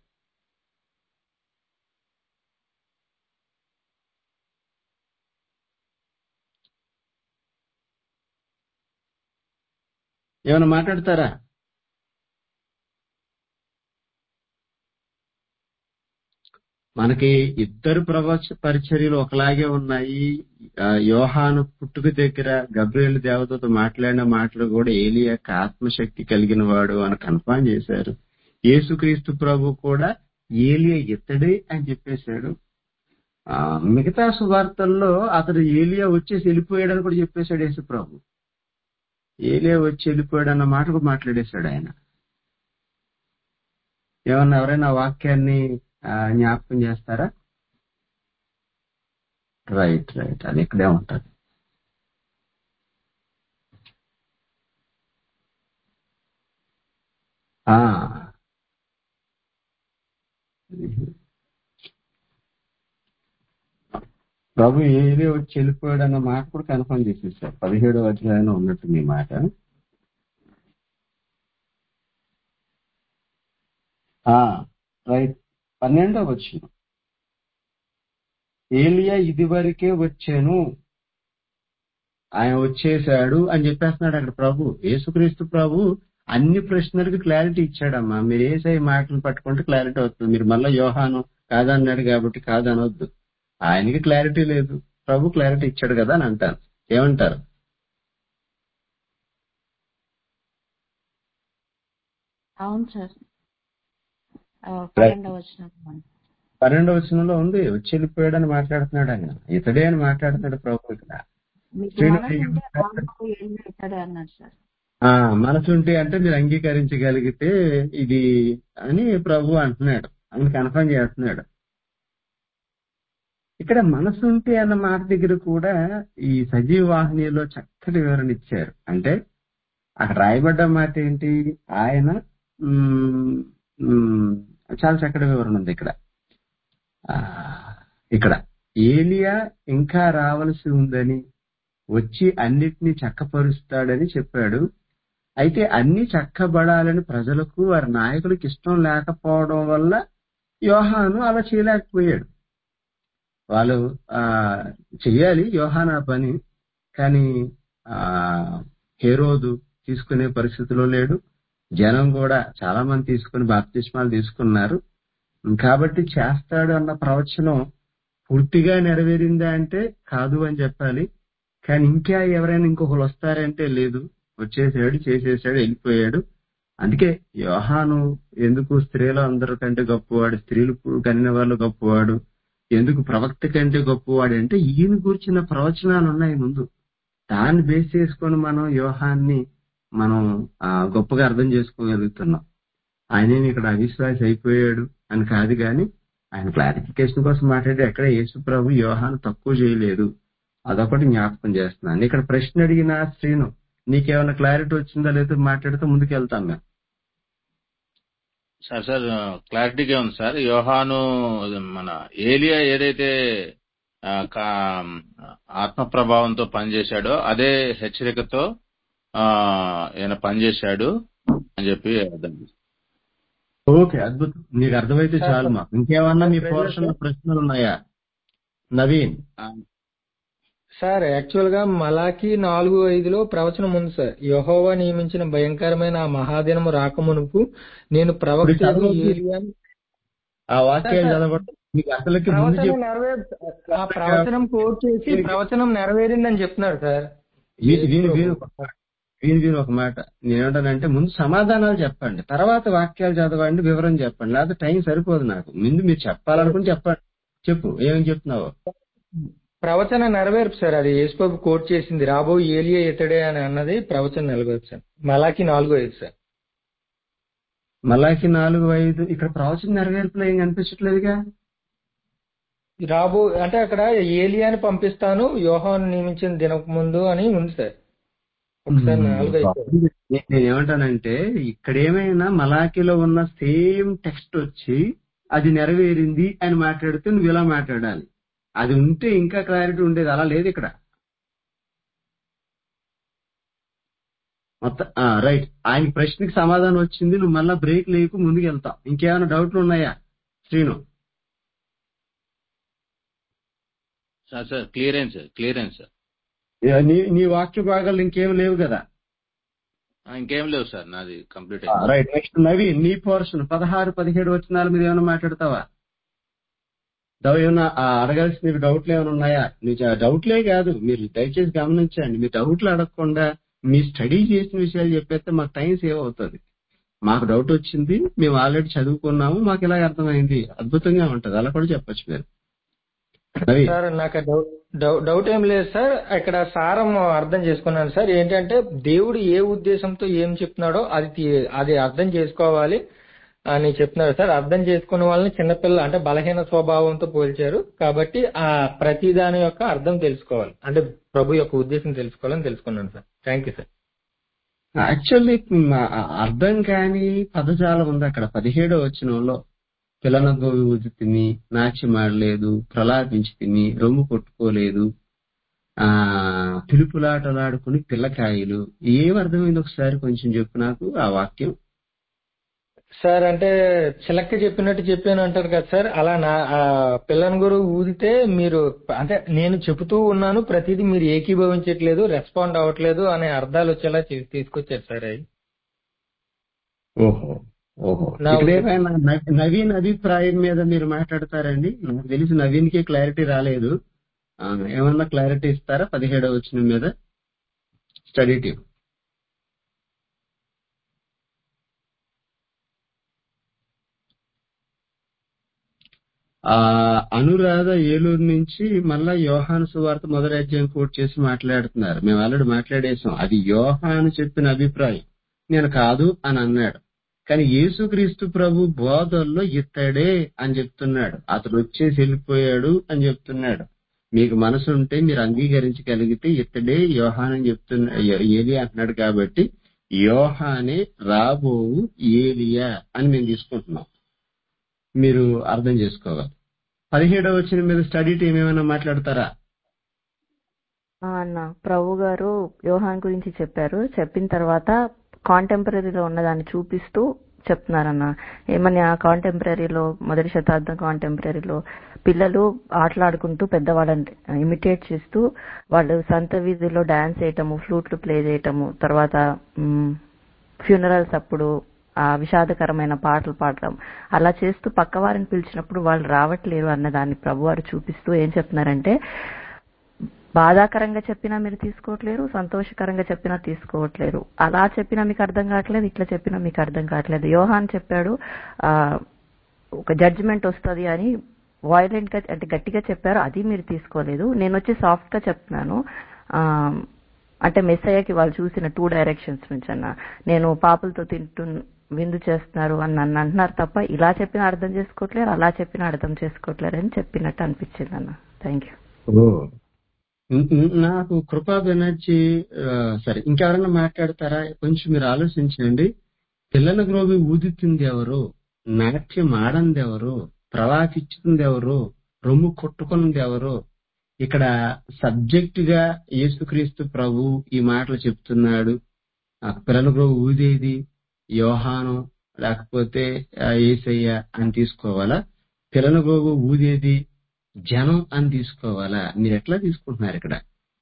ఏమైనా మాట్లాడతారా మనకి ఇద్దరు ప్రవచ పరిచర్యలు ఒకలాగే ఉన్నాయి ఆ, యోహాను పుట్టుక దగ్గర గబ్రియల్ దేవతతో మాట్లాడిన మాటలు కూడా ఏలి యొక్క ఆత్మశక్తి కలిగిన వాడు అని కన్ఫర్మ్ చేశారు యేసుక్రీస్తు ప్రభు కూడా ఏలియా ఇత్తడే అని చెప్పేశాడు ఆ, మిగతా సువార్తల్లో అతడు ఏలియా వచ్చేసి వెళ్ళిపోయాడని కూడా చెప్పేశాడు యేసు ప్రభు ఏలియా వచ్చి వెళ్ళిపోయాడు అన్న మాట కూడా మాట్లాడేశాడు ఆయన ఏమన్నా ఎవరైనా ఆ వాక్యాన్ని ఆ, జ్ఞాపకం చేస్తారా రైట్ రైట్ అది ఇక్కడే ఉంటది ఆ ప్రభు ఏది వచ్చి వెళ్ళిపోయాడు అన్న మాట కూడా కన్ఫర్మ్ చేసేసారు పదిహేడో అధ్యాయంలో ఉన్నట్టు మీ మాట ఆ రైట్ పన్నెండో వచ్చిన ఏలియా ఇది వరకే వచ్చాను ఆయన వచ్చేసాడు అని చెప్పేస్తున్నాడు అక్కడ ప్రభు యేసుక్రీస్తు ప్రభు అన్ని ప్రశ్నలకు క్లారిటీ ఇచ్చాడమ్మా మీరు ఏసై మాటలు పట్టుకుంటే క్లారిటీ అవుతుంది మీరు మళ్ళీ యోహాను కాదన్నాడు కాబట్టి కాదనొద్దు ఆయనకి క్లారిటీ లేదు ప్రభు క్లారిటీ ఇచ్చాడు కదా అని అంటాను ఏమంటారు అవును సార్ ఆ, పన్నెండవ వచనం పన్నెండవ వచనంలో ఉంది వచ్చి వెళ్ళిపోయాడని మాట్లాడుతున్నాడు ఆయన ఇతడే అని మాట్లాడుతున్నాడు ప్రభు ఇక్కడ మీకు శ్రీను మనసు ఉంటే ఆత్మకు ఏం చేస్తాడు అన్నాడు సార్ ఆ మనసుంటే అంటే మీరు అంగీకరించగలిగితే ఇది అని ప్రభు అంటున్నాడు ఆయన కన్ఫర్మ్ చేస్తున్నాడు ఇక్కడ మనసుంటే అన్న మాట దగ్గర కూడా ఈ సజీవ వాహినిలో చక్కటి వివరణ ఇచ్చారు అంటే అక్కడ రాయబడ్డ మాట ఏంటి ఆయన మ్, మ్, చాలా చక్కటి వివరణ ఉంది ఇక్కడ ఆ, ఇక్కడ ఏలియా ఇంకా రావలసి ఉందని వచ్చి అన్నిటినీ చక్కపరుస్తాడని చెప్పాడు అయితే అన్ని చక్కబడాలని ప్రజలకు వారి నాయకులకు ఇష్టం లేకపోవడం వల్ల యోహాను అలా చేయలేకపోయాడు వాళ్ళు ఆ చెయ్యాలి యోహాన్ ఆ పని కానీ ఆ హేరోదు తీసుకునే పరిస్థితిలో లేడు జనం కూడా చాలా మంది తీసుకుని బాప్తిస్మాలు తీసుకున్నారు కాబట్టి చేస్తాడు అన్న ప్రవచనం పూర్తిగా నెరవేరిందా అంటే కాదు అని చెప్పాలి కానీ ఇంకా ఎవరైనా ఇంకొకరు వస్తారంటే లేదు వచ్చేసాడు చేసేసాడు వెళ్ళిపోయాడు అందుకే యోహాను ఎందుకు స్త్రీలు అందరి కంటే గొప్పవాడు స్త్రీలు కనిన వాళ్ళు గొప్పవాడు ఎందుకు ప్రవక్త కంటే గొప్పవాడు అంటే ఈయన కూర్చిన ప్రవచనాలు ఉన్నాయి ముందు దాన్ని బేస్ చేసుకొని మనం యోహాన్ని మనం ఆ, గొప్పగా అర్థం చేసుకోగలుగుతున్నాం ఆయనేమి ఇక్కడ అవిశ్వాసి అయిపోయాడు అని కాదు కానీ ఆయన క్లారిఫికేషన్ కోసం మాట్లాడి ఎక్కడ యేసు ప్రభు యోహాను తక్కువ చేయలేదు అదొకటి జ్ఞాపకం చేస్తున్నాను ఇక్కడ ప్రశ్న అడిగిన శ్రీను నీకేమైనా క్లారిటీ వచ్చిందా లేదో మాట్లాడితే ముందుకు వెళ్తాం మేము సార్ సార్ క్లారిటీగా ఉంది సార్ యోహాను మన ఏలియా ఏదైతే ఆ, కా- ఆత్మ ప్రభావంతో పనిచేశాడో అదే హెచ్చరికతో ఆ, ఈయన పనిచేశాడు అని చెప్పి అర్థం ఓకే అద్భుతం నీకు అర్థమైతే సార్, చాలు మాకు ఇంకేమన్నా మీ సార్, పోర్షన్ సార్. ప్రశ్నలు ఉన్నాయా నవీన్ ఆ, సార్ యాక్చువల్ గా మలాకి నాలుగు ఐదులో ప్రవచనం ఉంది సార్ యహోవా నియమించిన భయంకరమైన ఆ మహాదినము రాకమునుపు నేను ప్రవక్త ఇప్పుడు చదవద్దు. ఏలియాను ఆ వాక్యాలు సార్, చదవడం మీకు అసలుకి ముందు ప్రవచనం చెప్పు నెరవేర్ ఆ ప్రవచనం కోట్ చేసి ప్రవచనం నెరవేరిందని చెప్తున్నాడు సార్ వీ- వీని వీని ఒక మాట. వీని వీని ఒక మాట నేనేమంటానంటే ముందు సమాధానాలు చెప్పండి తర్వాత వాక్యాలు చదవండి వివరం చెప్పండి లేకపోతే టైం సరిపోదు నాకు ముందు మీరు చెప్పాలనుకుని చెప్పండి చెప్పు ఏమని చెప్తున్నావు ప్రవచన నెరవేర్పు సార్ అది యేసుబాబు కోట్ చేసింది రాబో ఏలియా ఇతడే అని అన్నది ప్రవచన నెరవేర్పు సార్ మలాకి నాలుగో ఐదు సార్ మలాకి నాలుగు ఐదు ఇక్కడ ప్రవచన నెరవేర్పులో ఏం కనిపించట్లేదుగా రాబో అంటే అక్కడ ఏలియాని పంపిస్తాను యోహాను నియమించిన దినకు ముందు అని ఉంది సార్ ఒకసారి నాలుగు ఐదు సార్. నే- నేను ఏమంటానంటే ఇక్కడ ఏమైనా మలాకిలో ఉన్న సేమ్ టెక్స్ట్ వచ్చి అది నెరవేరింది అని మాట్లాడితే నువ్వు ఇలా మాట్లాడాలి అది ఉంటే ఇంకా క్లారిటీ ఉండేది అలా లేదు ఇక్కడ మొత్తం రైట్ ఆయన ప్రశ్నకి సమాధానం వచ్చింది నువ్వు మళ్ళా బ్రేక్ లేకు ముందుకు వెళ్తాం ఇంకేమైనా డౌట్లు ఉన్నాయా శ్రీను సార్ సార్ క్లియర్ అయింది సార్ క్లియర్ అయింది సార్ ఏ, నీ నీ వాక్య భాగాలు ఇంకేం లేవు కదా ఆ, ఇంకేం లేవు సార్ నాది కంప్లీట్ అయింది రైట్ నెక్స్ట్ నవి నీ పోర్షన్ పదహారు పదిహేడు వచ్చినాల మీద ఏమైనా మాట్లాడతావా డౌ ఏమైనా ఆ, అడగాల్సిన డౌట్లు ఏమైనా ఉన్నాయా నీ చ- డౌట్లే కాదు మీరు దయచేసి గమనించండి మీ డౌట్లు అడగకుండా మీ స్టడీ చేసిన విషయాలు చెప్పేస్తే మాకు టైం సేవ్ అవుతుంది మాకు డౌట్ వచ్చింది మేము ఆల్రెడీ చదువుకున్నాము మాకు ఇలా అర్థమైంది అద్భుతంగా ఉంటది అలా కూడా చెప్పొచ్చు మీరు రవి సార్ నాకు ఆ డౌట్ డౌ- డౌట్ ఏం లేదు సార్ ఇక్కడ సారం అర్థం చేసుకున్నాను సార్ ఏంటంటే దేవుడు ఏ ఉద్దేశంతో ఏం చెప్తున్నాడో అది తీ- అది అర్థం చేసుకోవాలి అని చెప్తున్నారు సార్ అర్థం చేసుకున్న వాళ్ళని చిన్నపిల్ల అంటే బలహీన స్వభావంతో పోల్చారు కాబట్టి ఆ ప్రతి దాని యొక్క అర్థం తెలుసుకోవాలి అంటే ప్రభు యొక్క ఉద్దేశం తెలుసుకోవాలని తెలుసుకున్నాను sir thank you sir actually అర్థం కాని పదజాలం ఉంది అక్కడ పదిహేడో వచనంలో పిల్లనకు తిని నాచి మాడలేదు ప్రలాపించి తిని రొమ్ము కొట్టుకోలేదు ఆ పిలుపులాటలాడుకుని పిల్లకాయలు ఏం అర్థమైంది ఒకసారి కొంచెం చెప్పు నాకు ఆ వాక్యం సార్ అంటే చిలక్క చెప్పినట్టు చెప్పాను అంటారు కదా సార్ అలా నా ఆ పిల్లని గురువు ఊదితే మీరు అంటే నేను చెబుతూ ఉన్నాను ప్రతిదీ మీరు ఏకీభవించట్లేదు రెస్పాండ్ అవ్వట్లేదు అనే అర్థాలు వచ్చేలా చే- తీసుకొచ్చారు సార్ అవి ఓహో ఓహో నా ఇక్కడ ఏమైనా నవీ- నవీన్ అభిప్రాయం మీద మీరు మాట్లాడతారండి నాకు తెలిసి నవీన్ కి క్లారిటీ రాలేదు ఆ, ఏమన్నా క్లారిటీ ఇస్తారా పదిహేడవ వచ్చిన మీద స్టడీ టీం ఆ అనురాధ ఏలూరు నుంచి మళ్ళా యోహాను సువార్త మొదటి అధ్యాయం కోట్ చేసి మాట్లాడుతున్నారు మేము ఆల్రెడీ మాట్లాడేసాం అది యోహాను చెప్పిన అభిప్రాయం నేను కాదు అని అన్నాడు కానీ యేసుక్రీస్తు ప్రభు బోధల్లో ఇత్తడే అని చెప్తున్నాడు అతడు వచ్చేసి వెళ్ళిపోయాడు అని చెప్తున్నాడు మీకు మనసు ఉంటే మీరు అంగీకరించగలిగితే ఇత్తడే యోహాన్ అని చెప్తున్నా ఏలి అంటున్నాడు కాబట్టి యోహానే రాబోవు ఏలియా అని మేము తీసుకుంటున్నాం మీరు అర్థం చేసుకోవాలి పదిహేడవ వచ్చిన మీద స్టడీ టీం ఏమైనా మాట్లాడతారా ఆ, అన్న ప్రభు గారు యోహాన్ గురించి చెప్పారు చెప్పిన తర్వాత కాంటెంపరీలో ఉన్నదాన్ని చూపిస్తూ చెప్తున్నారన్న ఏమని ఆ కాంటెంపరీలో మొదటి శతాబ్దం కాంటెంపరీలో పిల్లలు ఆటలాడుకుంటూ పెద్దవాళ్ళని ఇమిటేట్ చేస్తూ వాళ్ళు సంత వీధిలో డాన్స్ చేయటము ఫ్లూట్లు ప్లే చేయటము తర్వాత ఫ్యూనరల్స్ అప్పుడు ఆ విషాదకరమైన పాటలు పాడటం అలా చేస్తూ పక్కవారిని పిలిచినప్పుడు వాళ్ళు రావట్లేరు అన్నదాన్ని ప్రభువారు చూపిస్తూ ఏం చెప్తున్నారంటే బాధాకరంగా చెప్పినా మీరు తీసుకోవట్లేరు సంతోషకరంగా చెప్పినా తీసుకోవట్లేరు అలా చెప్పినా మీకు అర్థం కావట్లేదు ఇట్లా చెప్పినా మీకు అర్థం కావట్లేదు యోహాన్ చెప్పాడు ఆ ఒక జడ్జిమెంట్ వస్తుంది అని వాయిలెంట్ గా అంటే గట్టిగా చెప్పారు అది మీరు తీసుకోలేదు నేను వచ్చి సాఫ్ట్ గా చెప్తున్నాను ఆ అంటే మెస్సయ్యకి వాళ్ళు చూసిన టూ డైరెక్షన్స్ నుంచి అన్న నేను పాపులతో తింటు విందు చేస్తున్నారు అని నన్ను అంటున్నారు తప్ప ఇలా చెప్పినా అర్థం చేసుకోవట్లేరు అలా చెప్పినా అర్థం చేసుకోవట్లేరు అని చెప్పినట్టు అనిపించింది అన్న థ్యాంక్ యూ ఓ ఉం- ఉం- నాకు కృపా బెనర్జీ ఆ, సరే ఇంకెవరైనా మాట్లాడతారా కొంచెం మీరు ఆలోచించండి పిల్లల గ్రోవి ఊదుతుంది ఎవరు నాట్యం ఆడంది ఎవరు ప్రలాపించుతుంది ఎవరు రొమ్ము కొట్టుకున్నది ఎవరు ఇక్కడ సబ్జెక్ట్ గా యేసుక్రీస్తు ప్రభు ఈ మాటలు చెప్తున్నాడు ఆ పిల్లల గ్రోవి ఊదేది యోహాను లేకపోతే ఆ, యేసయ్య అని తీసుకోవాలా పిల్లల గ్రోవి ఊదేది జనం అని తీసుకోవాలా మీరు ఎట్లా తీసుకుంటున్నారు ఇక్కడ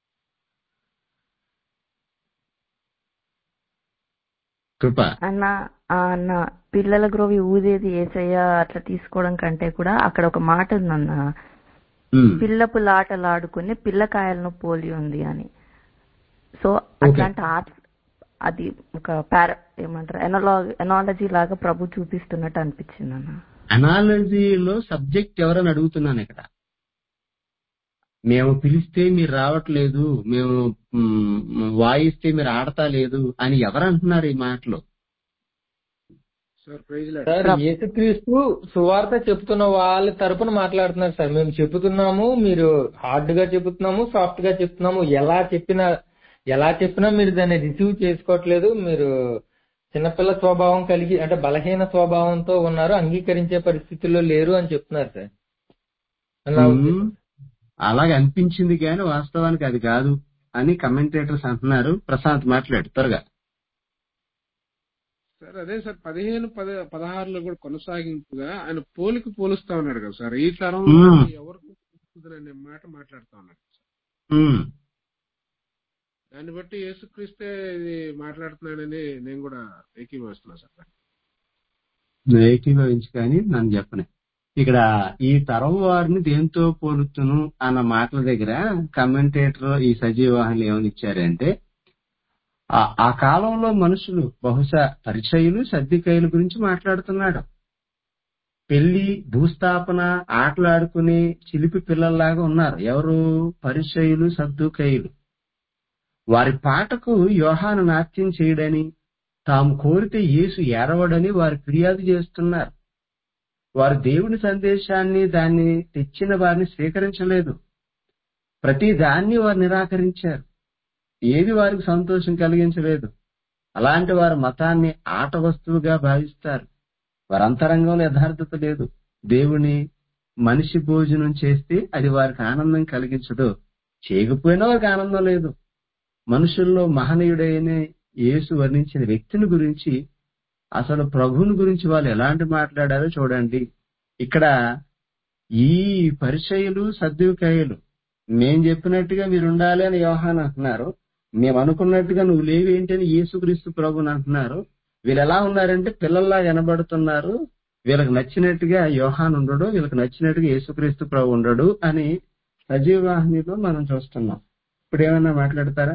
కృప అన్న ఆ అన్న పిల్లల గ్రోవి ఊదేది ఏసయ్య అట్లా తీసుకోవడం కంటే కూడా అక్కడ ఒక మాట ఉందన్న ఉమ్, పిల్లపులాటలాడుకుని పిల్లకాయలను పోలి ఉంది అని సో ఓకే అట్లాంటి ఆర్ట్ అది ఒక పార ఏమంటారు ఎనాలజీ ఎనాలజీ లాగా ప్రభు చూపిస్తున్నట్టు అనిపించింది అన్న అనాలజీలో సబ్జెక్ట్ ఎవరని అడుగుతున్నాను ఇక్కడ మేము పిలిస్తే మీరు రావట్లేదు మేము మ్, వాయిస్తే మీరు ఆడతా లేదు అని ఎవరు అంటున్నారు ఈ మాటలు సార్ ప్రైజ్ లాడ్ సార్ ప్రభు యేసుక్రీస్తు సువార్త చెప్తున్న వాళ్ళ తరపున మాట్లాడుతున్నారు సార్ మేము చెబుతున్నాము మీరు హార్డ్ గా చెబుతున్నాము సాఫ్ట్ గా చెప్తున్నాము ఎలా చెప్పినా ఎలా చెప్పినా మీరు దాన్ని రిసీవ్ చేసుకోవట్లేదు మీరు చిన్నపిల్ల స్వభావం కలిగి అంటే బలహీన స్వభావంతో ఉన్నారు అంగీకరించే పరిస్థితుల్లో లేరు అని చెప్తున్నారు సార్ అని నా మ్, ఉద్దేశం అలాగే అనిపించింది కానీ వాస్తవానికి అది కాదు అని కమెంటేటర్స్ అంటున్నారు ప్రశాంత్ మాట్లాడు త్వరగా సార్ అదే సార్ పదిహేను పద పదహారులో కూడా కొనసాగింపుగా ఆయన పోలికి పోలుస్తా ఉన్నాడు కదా సార్ ఈ తరంలో మ్, ఎవరికి పోలుస్తుంది అనే మాట మాట్లాడుతా ఉన్నాడు మ్. దాన్ని బట్టి యేసుక్రీస్తే ఇది మాట్లాడుతున్నాడని నేను కూడా ఏకీభవిస్తున్నా సార్ నువ్వు ఏకీభవించు కానీ నన్ను చెప్పని ఇక్కడ ఈ తరం వారిని దేంతో పోలుతును అన్న మాటల దగ్గర కమెంటేటర్ ఈ సజీవాహనులు ఏమని ఇచ్చారంటే ఆ ఆ కాలంలో మనుషులు బహుశా పరిచయులు సర్దికాయల గురించి మాట్లాడుతున్నాడు పెళ్లి భూస్థాపన ఆటలాడుకుని చిలిపి పిల్లల్లాగా ఉన్నారు ఎవరు పరిచయులు సర్దుకయులు వారి పాటకు యోహాను నాట్యం చేయడని తాము కోరితే యేసు ఏడవడని వారు ఫిర్యాదు చేస్తున్నారు వారు దేవుని సందేశాన్ని దాన్ని తెచ్చిన వారిని స్వీకరించలేదు ప్రతి దాన్ని వారు నిరాకరించారు ఏది వారికి సంతోషం కలిగించలేదు అలాంటి వారు మతాన్ని ఆట వస్తువుగా భావిస్తారు వారి అంతరంగంలో యథార్థత లేదు దేవుని మనిషి భోజనం చేస్తే అది వారికి ఆనందం కలిగించదు చేయకపోయినా వారికి ఆనందం లేదు మనుషుల్లో మహనీయుడైన యేసు వర్ణించిన వ్యక్తిని గురించి అసలు ప్రభువుని గురించి వాళ్ళు ఎలాంటి మాట్లాడారో చూడండి ఇక్కడ ఈ పరిచయులు సద్దుకాయలు మేం చెప్పినట్టుగా మీరు ఉండాలి అని యోహాన్ అంటున్నారు మేము అనుకున్నట్టుగా నువ్వు లేవేంటి అని యేసుక్రీస్తు ప్రభుని అంటున్నారు వీళ్ళు ఎలా ఉన్నారంటే పిల్లల్లా వినబడుతున్నారు వీళ్ళకి నచ్చినట్టుగా యోహాన్ ఉండడు వీళ్ళకి నచ్చినట్టుగా యేసుక్రీస్తు ప్రభు ఉండడు అని సజీవ వాహినిలో మనం చూస్తున్నాం ఇప్పుడు ఏమన్నా మాట్లాడతారా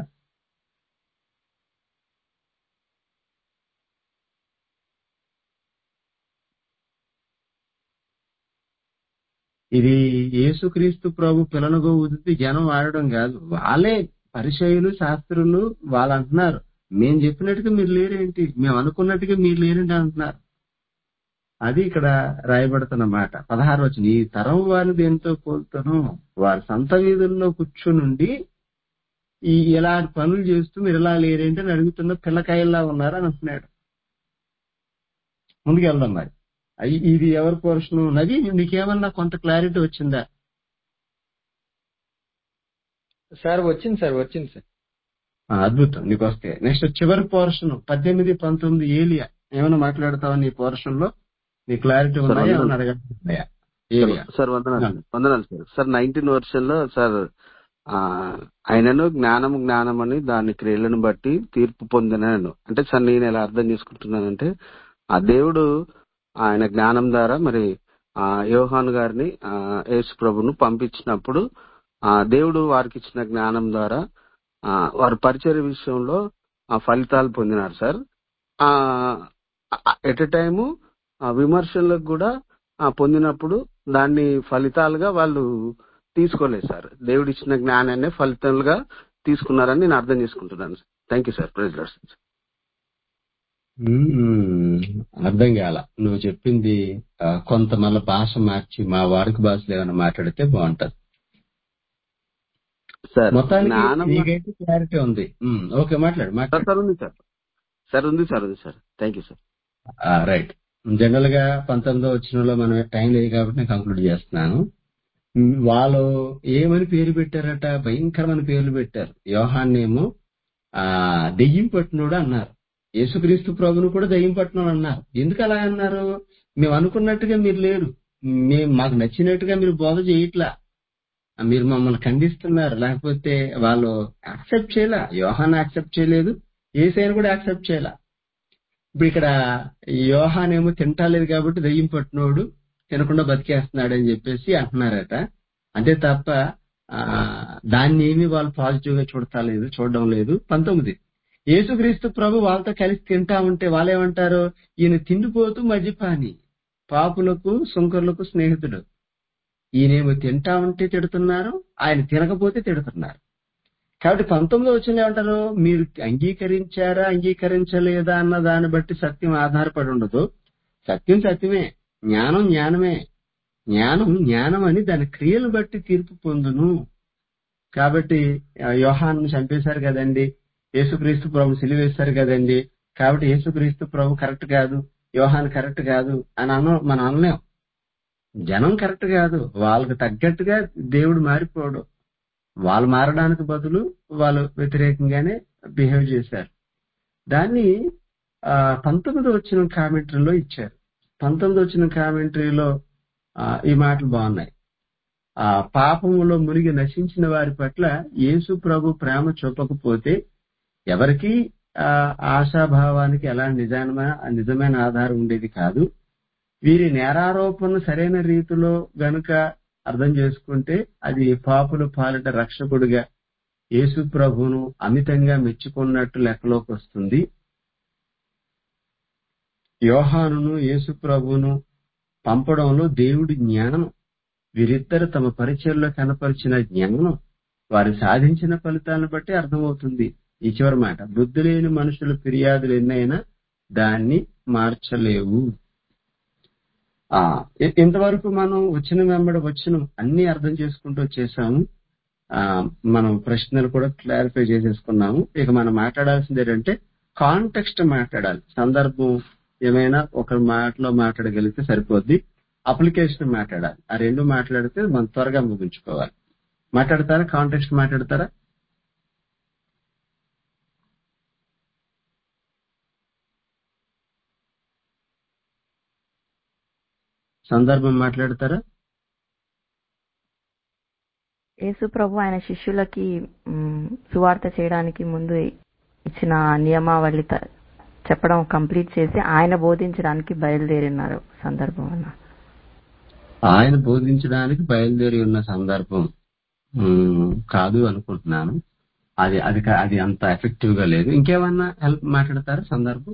ఇది యేసుక్రీస్తు ప్రభు పిల్లనగో ఉదితి జనం ఆడడం కాదు వాళ్ళే పరిచయులు శాస్త్రులు వాళ్ళు అంటున్నారు మేము చెప్పినట్టుగా మీరు లేరేంటి మేము అనుకున్నట్టుగా మీరు లేరేంటి అంటున్నారు అది ఇక్కడ రాయబడుతున్న మాట పదహారు వచ్చిన ఈ తరం వారిని దేంతో పోల్తాను వారి సంత వీధుల్లో కూర్చునుండి ఈ ఇలాంటి పనులు చేస్తూ మీరు ఇలా లేరేంటి అని అడుగుతున్న పిల్లకాయల్లా ఉన్నారు అని అంటున్నాడు ముందుకెళ్దాం మరి అయ్యి ఇది ఎవరి పోర్షన్ నది నీకేమన్నా కొంత క్లారిటీ వచ్చిందా సార్ వచ్చింది సార్ వచ్చింది సార్ ఆ, అద్భుతం నీకు వస్తే నెక్స్ట్ చివరి పోర్షన్ పద్దెనిమిది పంతొమ్మిది ఏలియా ఏమైనా మాట్లాడతావా నీ పోర్షన్ లో నీ క్లారిటీ సార్ ఉన్నాయా వందనాలు ఏమైనా అడగాలి సార్ ఏలియా సార్ వందనాలు వందనాలు సార్ సార్ నైన్టీన్ వర్షన్ లో సార్ ఆ, ఆయనను జ్ఞానం జ్ఞానం అని దాని క్రియలను బట్టి తీర్పు పొందినాను అంటే సార్ నేను ఎలా అర్థం చేసుకుంటున్నానంటే ఆ దేవుడు ఆయన జ్ఞానం ద్వారా మరి ఆ యోహాన్ గారిని ఆ యేసు ప్రభును పంపించినప్పుడు ఆ దేవుడు వారికి ఇచ్చిన జ్ఞానం ద్వారా ఆ వారి పరిచయ విషయంలో ఆ ఫలితాలు పొందినారు సార్ ఆ ఎట్ ఎ టైము ఆ విమర్శలకు కూడా ఆ పొందినప్పుడు దాన్ని ఫలితాలుగా వాళ్ళు తీసుకోలేదు సార్ దేవుడు ఇచ్చిన జ్ఞానాన్ని ఫలితాలుగా తీసుకున్నారని నేను అర్థం చేసుకుంటున్నాను thank you sir praise lord sir మ్మ్. అర్థం కాల నువ్వు చెప్పింది ఆ, కొంత మళ్ళీ భాష మార్చి మా వారికి భాషలో ఏమైనా మాట్లాడితే బాగుంటది సార్ మొత్తానికి జ్ఞానం నీకైతే క్లారిటీ ఉంది మ్మ్. ఓకే మాట్లాడు సార్ మాట్లాడు సార్ ఉంది సార్ సార్ ఉంది సార్ ఉంది సార్ థ్యాంక్ యూ సార్ ఆ, రైట్ జనరల్ గా పంతొమ్మిదో వచ్చినలో మనం టైం లేదు కాబట్టి నేను కంక్లూడ్ చేస్తున్నాను మ్, వాళ్ళు ఏమని పేరు పెట్టారట భయంకరమైన పేర్లు పెట్టారు యోహాన్నేమో ఆ దెయ్యం పట్టినోడు అన్నారు యేసుక్రీస్తు ప్రభును కూడా దెయ్యం పట్టినోడు అన్నారు ఎందుకు అలా అన్నారు మేము అనుకున్నట్టుగా మీరు లేరు మేము మాకు నచ్చినట్టుగా మీరు బోధ చేయట్లా మీరు మమ్మల్ని ఖండిస్తున్నారు లేకపోతే వాళ్ళు యాక్సెప్ట్ చేయలే యోహాన్ యాక్సెప్ట్ చేయలేదు ఏసైని కూడా యాక్సెప్ట్ చేయలే ఇప్పుడు ఇక్కడ యోహాన్ ఏమో తింటాలేదు కాబట్టి దయ్యం పట్టినోడు తినకుండా బతికేస్తున్నాడు అని చెప్పేసి అంటున్నారట అంతే తప్ప ఆ, దాన్ని ఏమి వాళ్ళు పాజిటివ్ గా చూడతాలేదు చూడడం లేదు పంతొమ్మిది యేసుక్రీస్తు ప్రభు వాళ్ళతో కలిసి తింటా ఉంటే వాళ్ళేమంటారు ఈయన తిండిపోతూ మద్యపాని పాపులకు సుంకర్లకు స్నేహితుడు ఈయనేమో తింటా ఉంటే తిడుతున్నారు ఆయన తినకపోతే తిడుతున్నారు కాబట్టి పంతొమ్మిది వచ్చిన ఏమంటారు మీరు అంగీకరించారా అంగీకరించలేదా అన్న దాన్ని బట్టి సత్యం ఆధారపడి ఉండదు సత్యం సత్యమే జ్ఞానం జ్ఞానమే జ్ఞానం జ్ఞానం అని దాని క్రియలు బట్టి తీర్పు పొందును కాబట్టి ఆ, యోహాను చంపేశారు కదండి యేసుక్రీస్తు ప్రభు సిలివేశారు కదండి కాబట్టి యేసుక్రీస్తు ప్రభు కరెక్ట్ కాదు యోహాన్ కరెక్ట్ కాదు అని అన మనం అనలేం జనం కరెక్ట్ కాదు వాళ్ళకి తగ్గట్టుగా దేవుడు మారిపోడు వాళ్ళు మారడానికి బదులు వాళ్ళు వ్యతిరేకంగానే బిహేవ్ చేశారు దాన్ని ఆ, పంతొమ్మిది వచ్చిన కామెంటరీలో ఇచ్చారు పంతొమ్మిది వచ్చిన కామెంటరీలో ఆ, ఈ మాటలు బాగున్నాయి ఆ పాపములో మునిగి నశించిన వారి పట్ల యేసు ప్రభు ప్రేమ చూపకపోతే ఎవరికి ఆ ఆశాభావానికి ఎలా నిజమైన నిజమైన ఆధారం ఉండేది కాదు వీరి నేరారోపణ సరైన రీతిలో గనుక అర్థం చేసుకుంటే అది పాపుల పాలిట రక్షకుడిగా యేసు ప్రభువును అమితంగా మెచ్చుకున్నట్టు లెక్కలోకి వస్తుంది యోహానును యేసు ప్రభువును పంపడంలో దేవుడి జ్ఞానం వీరిద్దరు తమ పరిచయంలో కనపరిచిన జ్ఞానం వారు సాధించిన ఫలితాలను బట్టి అర్థమవుతుంది ఈ చివరి మాట బుద్ధి లేని మనుషుల ఫిర్యాదులు ఎన్నైనా దాన్ని మార్చలేవు ఆ ఇ- ఇంతవరకు మనం వచ్చిన వెంబడి వచ్చిన అన్ని అర్థం చేసుకుంటూ వచ్చేసాము ఆ మనం ప్రశ్నలు కూడా క్లారిఫై చేసేసుకున్నాము ఇక మనం మాట్లాడాల్సింది ఏంటంటే కాంటెక్స్ట్ మాట్లాడాలి సందర్భం ఏమైనా ఒక మాటలో మాట్లాడగలిగితే సరిపోద్ది అప్లికేషన్ మాట్లాడాలి ఆ రెండు మాట్లాడితే మనం త్వరగా ముగించుకోవాలి మాట్లాడతారా కాంటెక్స్ట్ మాట్లాడతారా సందర్భం మాట్లాడతారా యేసు ప్రభు ఆయన శిష్యులకి మ్, సువార్త చేయడానికి ముందు ఇచ్చిన నియమావళి త- చెప్పడం కంప్లీట్ చేసి ఆయన బోధించడానికి బయలుదేరినారు సందర్భం అన్న ఆయన బోధించడానికి బయలుదేరి ఉన్న సందర్భం ఉమ్, కాదు అనుకుంటున్నాను అది అది కా- అది అంత ఎఫెక్టివ్ గా లేదు ఇంకేమన్నా హెల్ప్ మాట్లాడతారా సందర్భం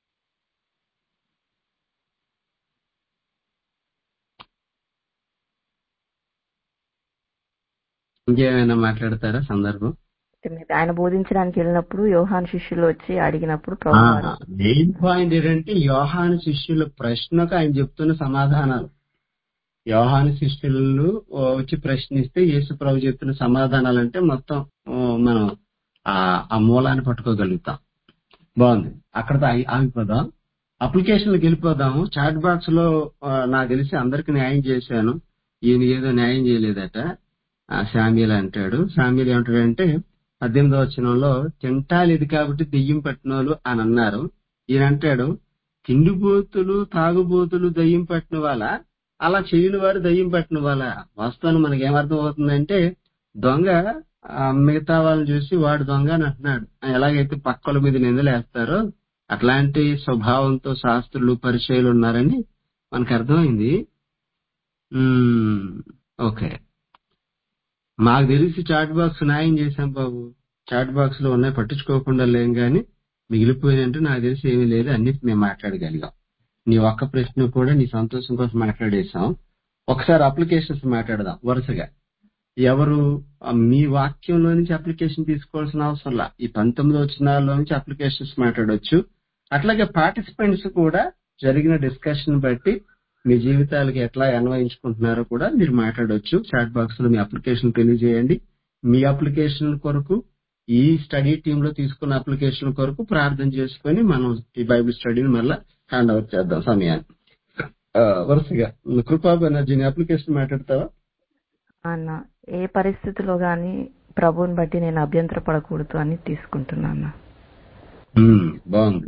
ఇంకేమైనా మాట్లాడతారా సందర్భం ఆయన బోధించడానికి వెళ్ళినప్పుడు యోహాన్ శిష్యులు వచ్చి అడిగినప్పుడు ప్రభు వారు మెయిన్ పాయింట్ ఏంటంటే యోహాను శిష్యుల ప్రశ్నకు ఆయన చెప్తున్న సమాధానాలు యోహాను శిష్యులు వచ్చి ప్రశ్నిస్తే యేసు ప్రభు చెప్తున్న సమాధానాలు అంటే మొత్తం ఆ, మనం ఆ ఆ మూలాన్ని పట్టుకోగలుగుతాం బాగుంది అక్కడతో ఆగి- ఆగిపోదాం అప్లికేషన్లకు వెళ్ళిపోదాము చాట్ బాక్స్ లో ఆ, నాకు తెలిసి అందరికి న్యాయం చేశాను ఈయన ఏదో న్యాయం చేయలేదట ఆ శామ్యుల్ అంటాడు శామ్యుల్ ఏమంటాడంటే పద్దెనిమిదవ వచనంలో తింటాలి ఇది కాబట్టి దెయ్యం పట్టినోళ్ళు అని అన్నారు ఈయన అంటాడు తిండిపోతులు తాగుబోతులు దయ్యం పట్టిన వాళ్ళ అలా చేయని వారు దయ్యం పట్టిన వాళ్ళ వాస్తవాన్ని మనకి ఏమర్థం అవుతుందంటే దొంగ ఆ, మిగతా వాళ్ళని చూసి వాడు దొంగ అని అంటున్నాడు ఎలాగైతే పక్కల మీద నిందలేస్తారో అట్లాంటి స్వభావంతో శాస్త్రులు పరిచయాలు ఉన్నారని మనకు అర్థమైంది ఉమ్, ఓకే మాకు తెలిసి చాట్ బాక్స్ న్యాయం చేశాం బాబు చాట్ బాక్స్ లో ఉన్నాయి పట్టించుకోకుండా లేం గాని మిగిలిపోయినంటే నాకు తెలిసి ఏమీ లేదు అన్ని మేము మాట్లాడగలిగాం నీ ఒక్క ప్రశ్న కూడా నీ సంతోషం కోసం మాట్లాడేశాం ఒకసారి అప్లికేషన్స్ మాట్లాడదాం వరుసగా ఎవరు ఆ, మీ వాక్యంలో నుంచి అప్లికేషన్ తీసుకోవాల్సిన అవసరం లా ఈ పంతొమ్మిది వచ్చినాల్లో నుంచి అప్లికేషన్స్ మాట్లాడొచ్చు అట్లాగే పార్టిసిపెంట్స్ కూడా జరిగిన డిస్కషన్ బట్టి మీ జీవితాలకి ఎట్లా అన్వయించుకుంటున్నారో కూడా మీరు మాట్లాడొచ్చు చాట్ బాక్స్ లో మీ అప్లికేషన్ తెలియజేయండి మీ అప్లికేషన్ కొరకు ఈ స్టడీ టీమ్ లో తీసుకున్న అప్లికేషన్ కొరకు ప్రార్థన చేసుకొని మనం ఈ బైబిల్ స్టడీని మళ్ళా హ్యాండ్ ఓవర్ చేద్దాం సమయాన్ని ఆ, వరుసగా కృపా బెనర్జీని అప్లికేషన్ మాట్లాడతావా అన్న ఏ పరిస్థితిలో గాని ప్రభువుని బట్టి నేను అభ్యంతరపడకూడదు అని తీసుకుంటున్నాను ఉమ్, బాగుంది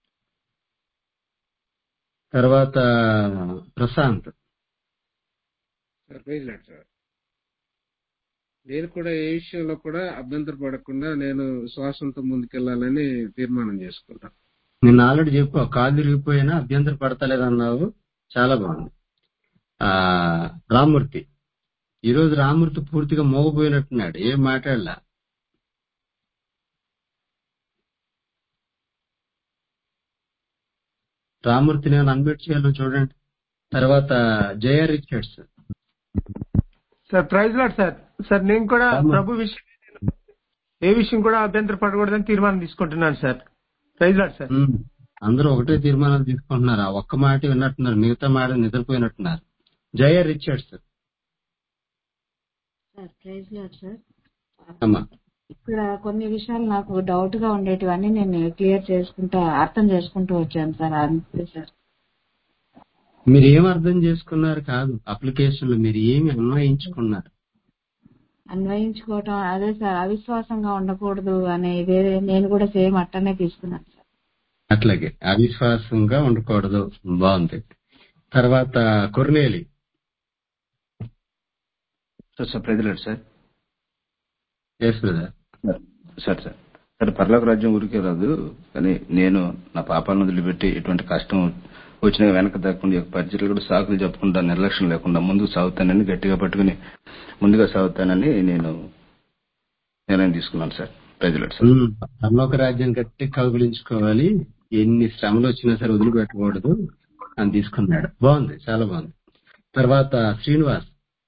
తర్వాత Prashant sir praise lord sir నేను కూడా ఏ విషయంలో కూడా అభ్యంతర పడకుండా నేను శ్వాసంతో ముందుకెళ్లాలని తీర్మానం చేసుకుంటాను నిన్న ఆల్రెడీ చెప్పు కాలు తిరిగిపోయినా అభ్యంతర పడతలేదన్నావు చాలా బాగుంది ఆ రామూర్తి ఈ రోజు రామూర్తి పూర్తిగా మోగపోయినట్టున్నాడు ఏం మాట్లాడలా రామూర్తిని ఏమైనా అన్మ్యూట్ చేయాలని చూడండి తర్వాత Jaya Richards sir praise lord sir sir నేను కూడా రాము. ప్రభు విషయం ఏ విషయం కూడా అభ్యంతర పడకూడదని తీర్మానం తీసుకుంటున్నాను సార్ ప్రైజ్ లాడ్ సార్ ఉమ్, అందరూ ఒకటే తీర్మానాలు తీసుకుంటున్నారు ఆ ఒక్క మాట విన్నట్టున్నారు మిగతా మాట నిద్రపోయినట్టున్నారు Jaya Richards sir praise lord sir అమ్మా ఇక్కడ కొన్ని విషయాలు నాకు డౌట్ గా ఉండేటివన్నీ నేను క్లియర్ చేసుకుంటా అర్థం చేసుకుంటూ వచ్చాను సార్ అంతే సార్ మీరు ఏం అర్థం చేసుకున్నారు కాదు అప్లికేషన్ లో మీరు ఏమి అన్వయించుకున్నారు అన్వయించుకోవటం అదే సార్ అవిశ్వాసంగా ఉండకూడదు అనే వేరే నేను కూడా సేమ్ అట్టనే తీసుకున్నాను సార్ అట్లాగే అవిశ్వాసంగా ఉండకూడదు బాగుంది తర్వాత కొర్నేలి sir sir praise lord sir yes brother sir sir sir పర్లోక రాజ్యం ఊరికే రాదు కానీ నేను నా పాపాలను వదిలిపెట్టి ఎటువంటి కష్టం వచ్చినా వెనక దక్కకుండా ఈ యొక్క పరిచయలు కూడా సాకులు చెప్పకుండా నిర్లక్ష్యం లేకుండా ముందుకు సాగుతానని గట్టిగా పట్టుకుని ముందుగా సాగుతానని నేను నిర్ణయం తీసుకున్నాను సార్ ప్రజలాడు సార్ పరలోక రాజ్యం గట్టి కౌగులించుకోవాలి ఎన్ని శ్రమలు వచ్చినా సరే వదిలిపెట్టకూడదు అని తీసుకున్నాడు బాగుంది చాలా బాగుంది తర్వాత శ్రీనివాస్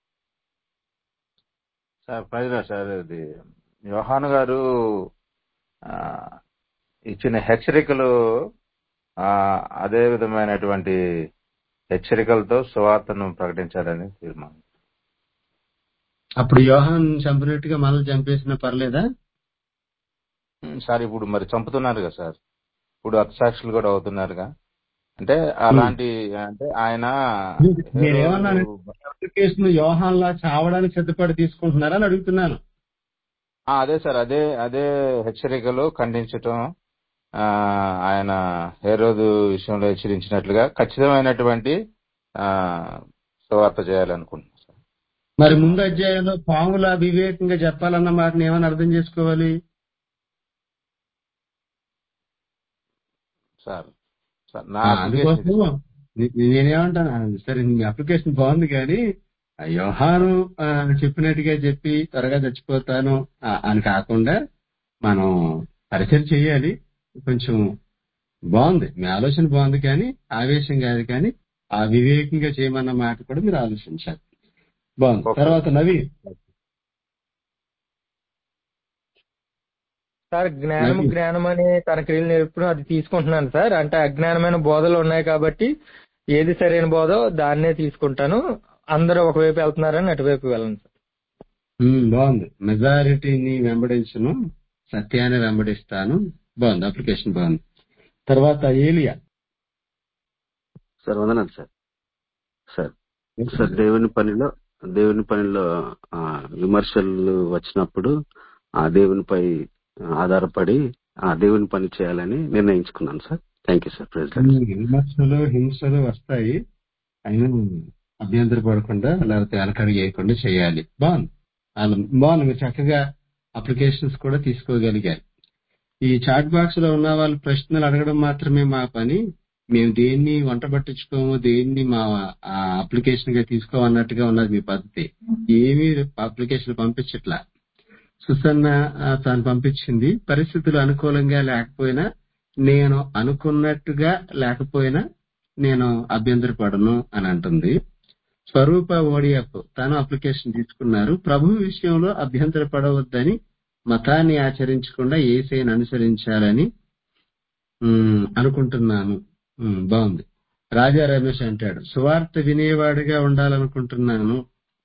సార్ ప్రజల సార్ ఇది యోహాను గారు ఆ, ఇచ్చిన హెచ్చరికలు ఆ, అదే విధమైనటువంటి హెచ్చరికలతో సువార్తను ప్రకటించాలని తీర్మానం అప్పుడు యోహాన్ చంపినట్టుగా మనల్ని చంపేసిన పర్లేదా ఉమ్, సార్ ఇప్పుడు మరి చంపుతున్నారు కదా సార్ ఇప్పుడు హతసాక్షులు కూడా అవుతున్నారుగా అంటే అలాంటి అంటే ఆయన మీరేమన్నా హేరోదు- అప్లికేషన్ యోహాన్ లా చావడానికి సిద్ధపడి తీసుకుంటున్నారా అని అడుగుతున్నాను ఆ, అదే సార్ అదే అదే హెచ్చరికలు ఖండించటం ఆ, ఆయన హేరోదు విషయంలో హెచ్చరించినట్లుగా ఖచ్చితమైనటువంటి ఆ, సువార్త చేయాలనుకుంటున్నాను సార్ మరి ముందు అధ్యాయంలో పాముల వివేకంగా చెప్పాలన్న మాటని ఏమని అర్థం చేసుకోవాలి సార్ సార్ నా ఆ, అప్లికేషన్ ఇది అందుకోసం సార్ నే- నేనేమంటాను సరే మీ అప్లికేషన్ బాగుంది కానీ ఆ యోహాను ఆ, చెప్పినట్టుగా చెప్పి త్వరగా చచ్చిపోతాను ఆ, అని కాకుండా మనం పరిచయం చేయాలి కొంచెం బాగుంది మీ ఆలోచన బాగుంది కానీ ఆవేశం కాదు కానీ ఆ వివేకంగా చేయమన్న మాట కూడా మీరు ఆలోచించాలి బాగుంది ఓకే తర్వాత నవీ సార్ జ్ఞానము నవీ జ్ఞానం అని తన క్రియలు నేర్పును అది తీసుకుంటున్నాను సార్ అంటే అజ్ఞానమైన బోధలు ఉన్నాయి కాబట్టి ఏది సరైన బోధో దాన్నే తీసుకుంటాను అందరూ ఒకవైపు వెళ్తున్నారని అటువైపు వెళ్ళను సార్ ఉమ్, బాగుంది మెజారిటీని వెంబడించను సత్యాన్ని వెంబడిస్తాను బాగుంది అప్లికేషన్ బాగుంది తర్వాత ఏలియా సార్ వందనాలు సార్ సార్ సార్ దేవుని పనిలో దేవుని పనిలో ఆ, విమర్శలు వచ్చినప్పుడు ఆ దేవునిపై ఆధారపడి ఆ దేవుని పని చేయాలని నిర్ణయించుకున్నాను sir thank you sir praise ఉమ్, విమర్శలు హింసలు వస్తాయి అయినా అభ్యంతర పడకుండా లేకపోతే వెనకడుగు వేయకుండా చేయాలి బాగుంది అలా బాగుంది మీరు చక్కగా అప్లికేషన్స్ కూడా తీసుకోగలిగారు ఈ చాట్ బాక్స్ లో ఉన్న వాళ్ళు ప్రశ్నలు అడగడం మాత్రమే మా పని మేము దేన్ని వంట పట్టించుకోము దేన్ని మా అప్లికేషన్ గా తీసుకోమన్నట్టుగా ఉన్నది మీ పద్ధతి ఏమీ అప్లికేషన్ పంపించట్లా సుసన్న ఆ, తాను పంపించింది పరిస్థితులు అనుకూలంగా లేకపోయినా నేను అనుకున్నట్టుగా లేకపోయినా నేను అభ్యంతరపడను అని అంటుంది స్వరూప ఓడిఎఫ్ తాను అప్లికేషన్ తీసుకున్నారు ప్రభు విషయంలో అభ్యంతర పడవద్దని మతాన్ని ఆచరించకుండా ఏసైని అనుసరించాలని ఉమ్, అనుకుంటున్నాను ఉమ్, బాగుంది రాజా రమేష్ అంటాడు సువార్త వినేవాడిగా ఉండాలనుకుంటున్నాను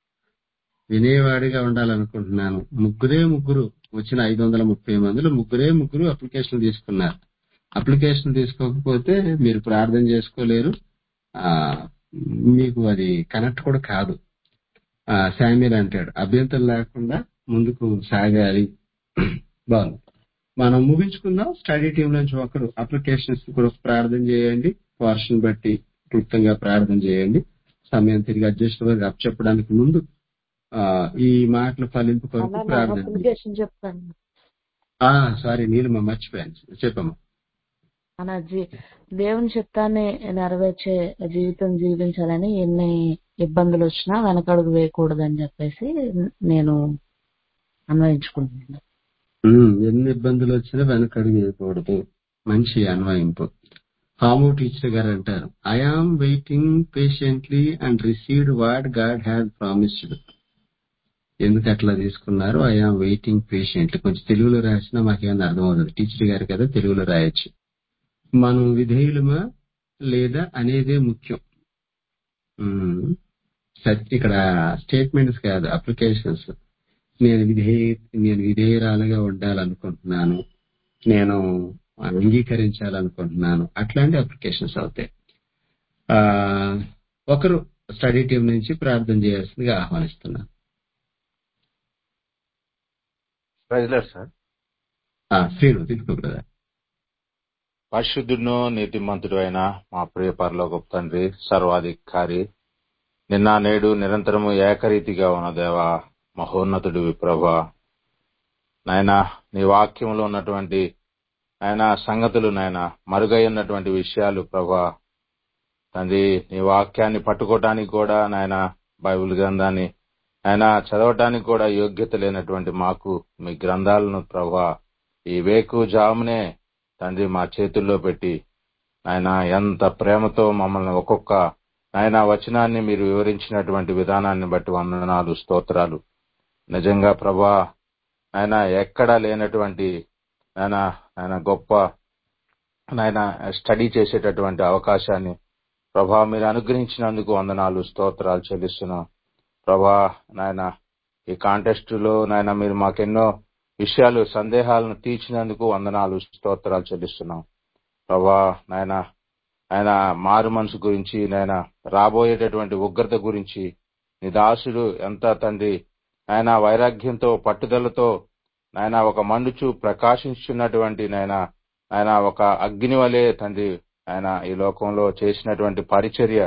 వినేవాడిగా ఉండాలనుకుంటున్నాను ముగ్గురే ముగ్గురు వచ్చిన ఐదు వందల ముప్పై మందిలో ముగ్గురే ముగ్గురు అప్లికేషన్ తీసుకున్నారు అప్లికేషన్ తీసుకోకపోతే మీరు ప్రార్థన చేసుకోలేరు ఆ మీకు అది కనెక్ట్ కూడా కాదు ఆ శామ్యుల్ అంటాడు అభ్యంతరం లేకుండా ముందుకు సాగాలి బాగుంది మనం ముగించుకుందాం స్టడీ టీం నుంచి ఒకరు అప్లికేషన్స్ కూడా ప్రార్థన చేయండి పోర్షన్ బట్టి క్లుప్తంగా ప్రార్థన చేయండి సమయం తిరిగి అడ్జస్ట్ అప్ చెప్పడానికి ముందు ఆ ఈ మాటల ఫలింపు కొరకు అలా నా ప్రార్థన చేయండి అప్లికేషన్ చెప్తాను ఆ సారీ నీలిమ మర్చిపోయాను చెప్పమ్మా మన జీ దేవుని చిత్తాన్ని నెరవేర్చే జీవితం జీవించాలని ఎన్ని ఇబ్బందులు వచ్చినా వెనకడుగు వేయకూడదని చెప్పేసి నేను అన్వయించుకుంటున్నాను ఉమ్, ఎన్ని ఇబ్బందులు వచ్చినా వెనకడుగు వేయకూడదు మంచి అన్వయింపు హాము టీచర్ గారు అంటారు I am waiting patiently and received what God had promised ఎందుకు అట్లా తీసుకున్నారు ఐ ఆమ్ వెయిటింగ్ పేషెంట్లీ కొంచెం తెలుగులో రాసినా మాకేమైనా అర్థమవుతుంది టీచర్ గారు కదా తెలుగులో రాయొచ్చు మనం విధేయులమా లేదా అనేదే ముఖ్యం ఉమ్, సత్- ఇక్కడ స్టేట్మెంట్స్ కాదు అప్లికేషన్స్ నేను విధేయ నేను విధేయరాలుగా ఉండాలనుకుంటున్నాను నేను అంగీకరించాలనుకుంటున్నాను అట్లాంటి అప్లికేషన్స్ అవుతాయి ఆ ఒకరు స్టడీ టీం నుంచి ప్రార్థన చేయాల్సిందిగా ఆహ్వానిస్తున్నాను ప్రైజ్లర్ సార్ ఆ, శ్రీను తీసుకో బ్రదర్ పరిశుద్ధుడును నీతిమంతుడు అయిన మా ప్రియ పరలోక తండ్రి సర్వాధికారి నిన్న నేడు నిరంతరము ఏకరీతిగా ఉన్న దేవ మహోన్నతుడు ప్రభా నాయన నీ వాక్యంలో ఉన్నటువంటి ఆయన సంగతులు నాయన మరుగై ఉన్నటువంటి విషయాలు ప్రభా తండ్రి నీ వాక్యాన్ని పట్టుకోవటానికి కూడా నాయన బైబిల్ గ్రంథాన్ని ఆయన చదవటానికి కూడా యోగ్యత లేనటువంటి మాకు మీ గ్రంథాలను ప్రభా ఈ వేకు జామునే తండ్రి మా చేతుల్లో పెట్టి ఆయన ఎంత ప్రేమతో మమ్మల్ని ఒక్కొక్క ఆయన వచనాన్ని మీరు వివరించినటువంటి విధానాన్ని బట్టి వందనాలు స్తోత్రాలు నిజంగా ప్రభా ఆయన ఎక్కడా లేనటువంటి ఆయన ఆయన గొప్ప ఆయన స్టడీ చేసేటటువంటి అవకాశాన్ని ప్రభా మీరు అనుగ్రహించినందుకు వందనాలు స్తోత్రాలు చెల్లిస్తున్నాం ప్రభా నాయన ఈ కాంటెస్ట్ లో నాయన మీరు మాకెన్నో విషయాలు సందేహాలను తీర్చినందుకు వందనాలు స్తోత్రాలు చెల్లిస్తున్నాం ప్రభా నాయన ఆయన మారు మనసు గురించి నాయన రాబోయేటటువంటి ఉగ్రత గురించి నీ దాసుడు ఎంత తండ్రి ఆయన వైరాగ్యంతో పట్టుదలతో నాయన ఒక మండుచు ప్రకాశించున్నటువంటి నాయన ఆయన ఒక అగ్ని వలె తండ్రి ఆయన ఈ లోకంలో చేసినటువంటి పరిచర్య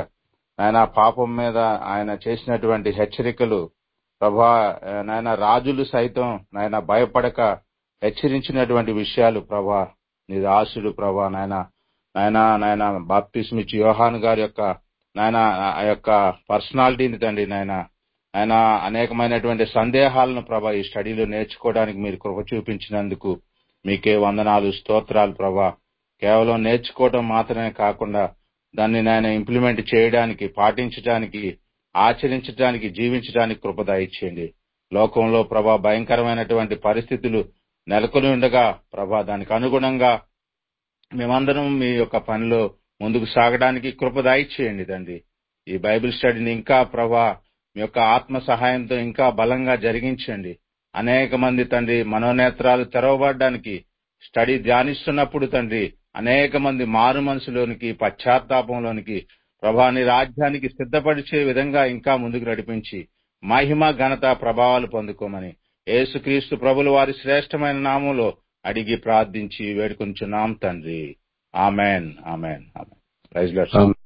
ఆయన పాపం మీద ఆయన చేసినటువంటి హెచ్చరికలు ప్రభా ఆ, నాయన రాజులు సైతం నాయన భయపడక హెచ్చరించినటువంటి విషయాలు ప్రభా నీ దాసుడు ప్రభా నాయన నాయన నాయన బాప్తిస్మిచ్ యోహాన్ గారి యొక్క నాయన ఆ యొక్క పర్సనాలిటీని తండ్రి నాయన ఆయన అనేకమైనటువంటి సందేహాలను ప్రభా ఈ స్టడీలో నేర్చుకోవడానికి మీరు కృప చూపించినందుకు మీకే వందనాలు స్తోత్రాలు ప్రభా కేవలం నేర్చుకోవడం మాత్రమే కాకుండా దాన్ని నాయన ఇంప్లిమెంట్ చేయడానికి పాటించడానికి ఆచరించడానికి జీవించడానికి కృప దయచేయండి లోకంలో ప్రభా భయంకరమైనటువంటి పరిస్థితులు నెలకొని ఉండగా ప్రభా దానికి అనుగుణంగా మేమందరం మీ యొక్క పనిలో ముందుకు సాగడానికి కృప దయచేయండి తండ్రి ఈ బైబిల్ స్టడీని ఇంకా ప్రభా మీ యొక్క ఆత్మ సహాయంతో ఇంకా బలంగా జరిగించండి అనేక మంది తండ్రి మనోనేత్రాలు తెరవబడడానికి స్టడీ ధ్యానిస్తున్నప్పుడు తండ్రి అనేక మంది మారు మనసులోనికి పశ్చాత్తాపంలోనికి ప్రభాని రాజ్యానికి సిద్ధపరిచే విధంగా ఇంకా ముందుకు నడిపించి మహిమ ఘనత ప్రభావాలు పొందుకోమని యేసుక్రీస్తు ప్రభుల వారి శ్రేష్టమైన నామంలో అడిగి ప్రార్థించి వేడుకొంచున్నాం తండ్రి amen amen amen praise lord. Amen.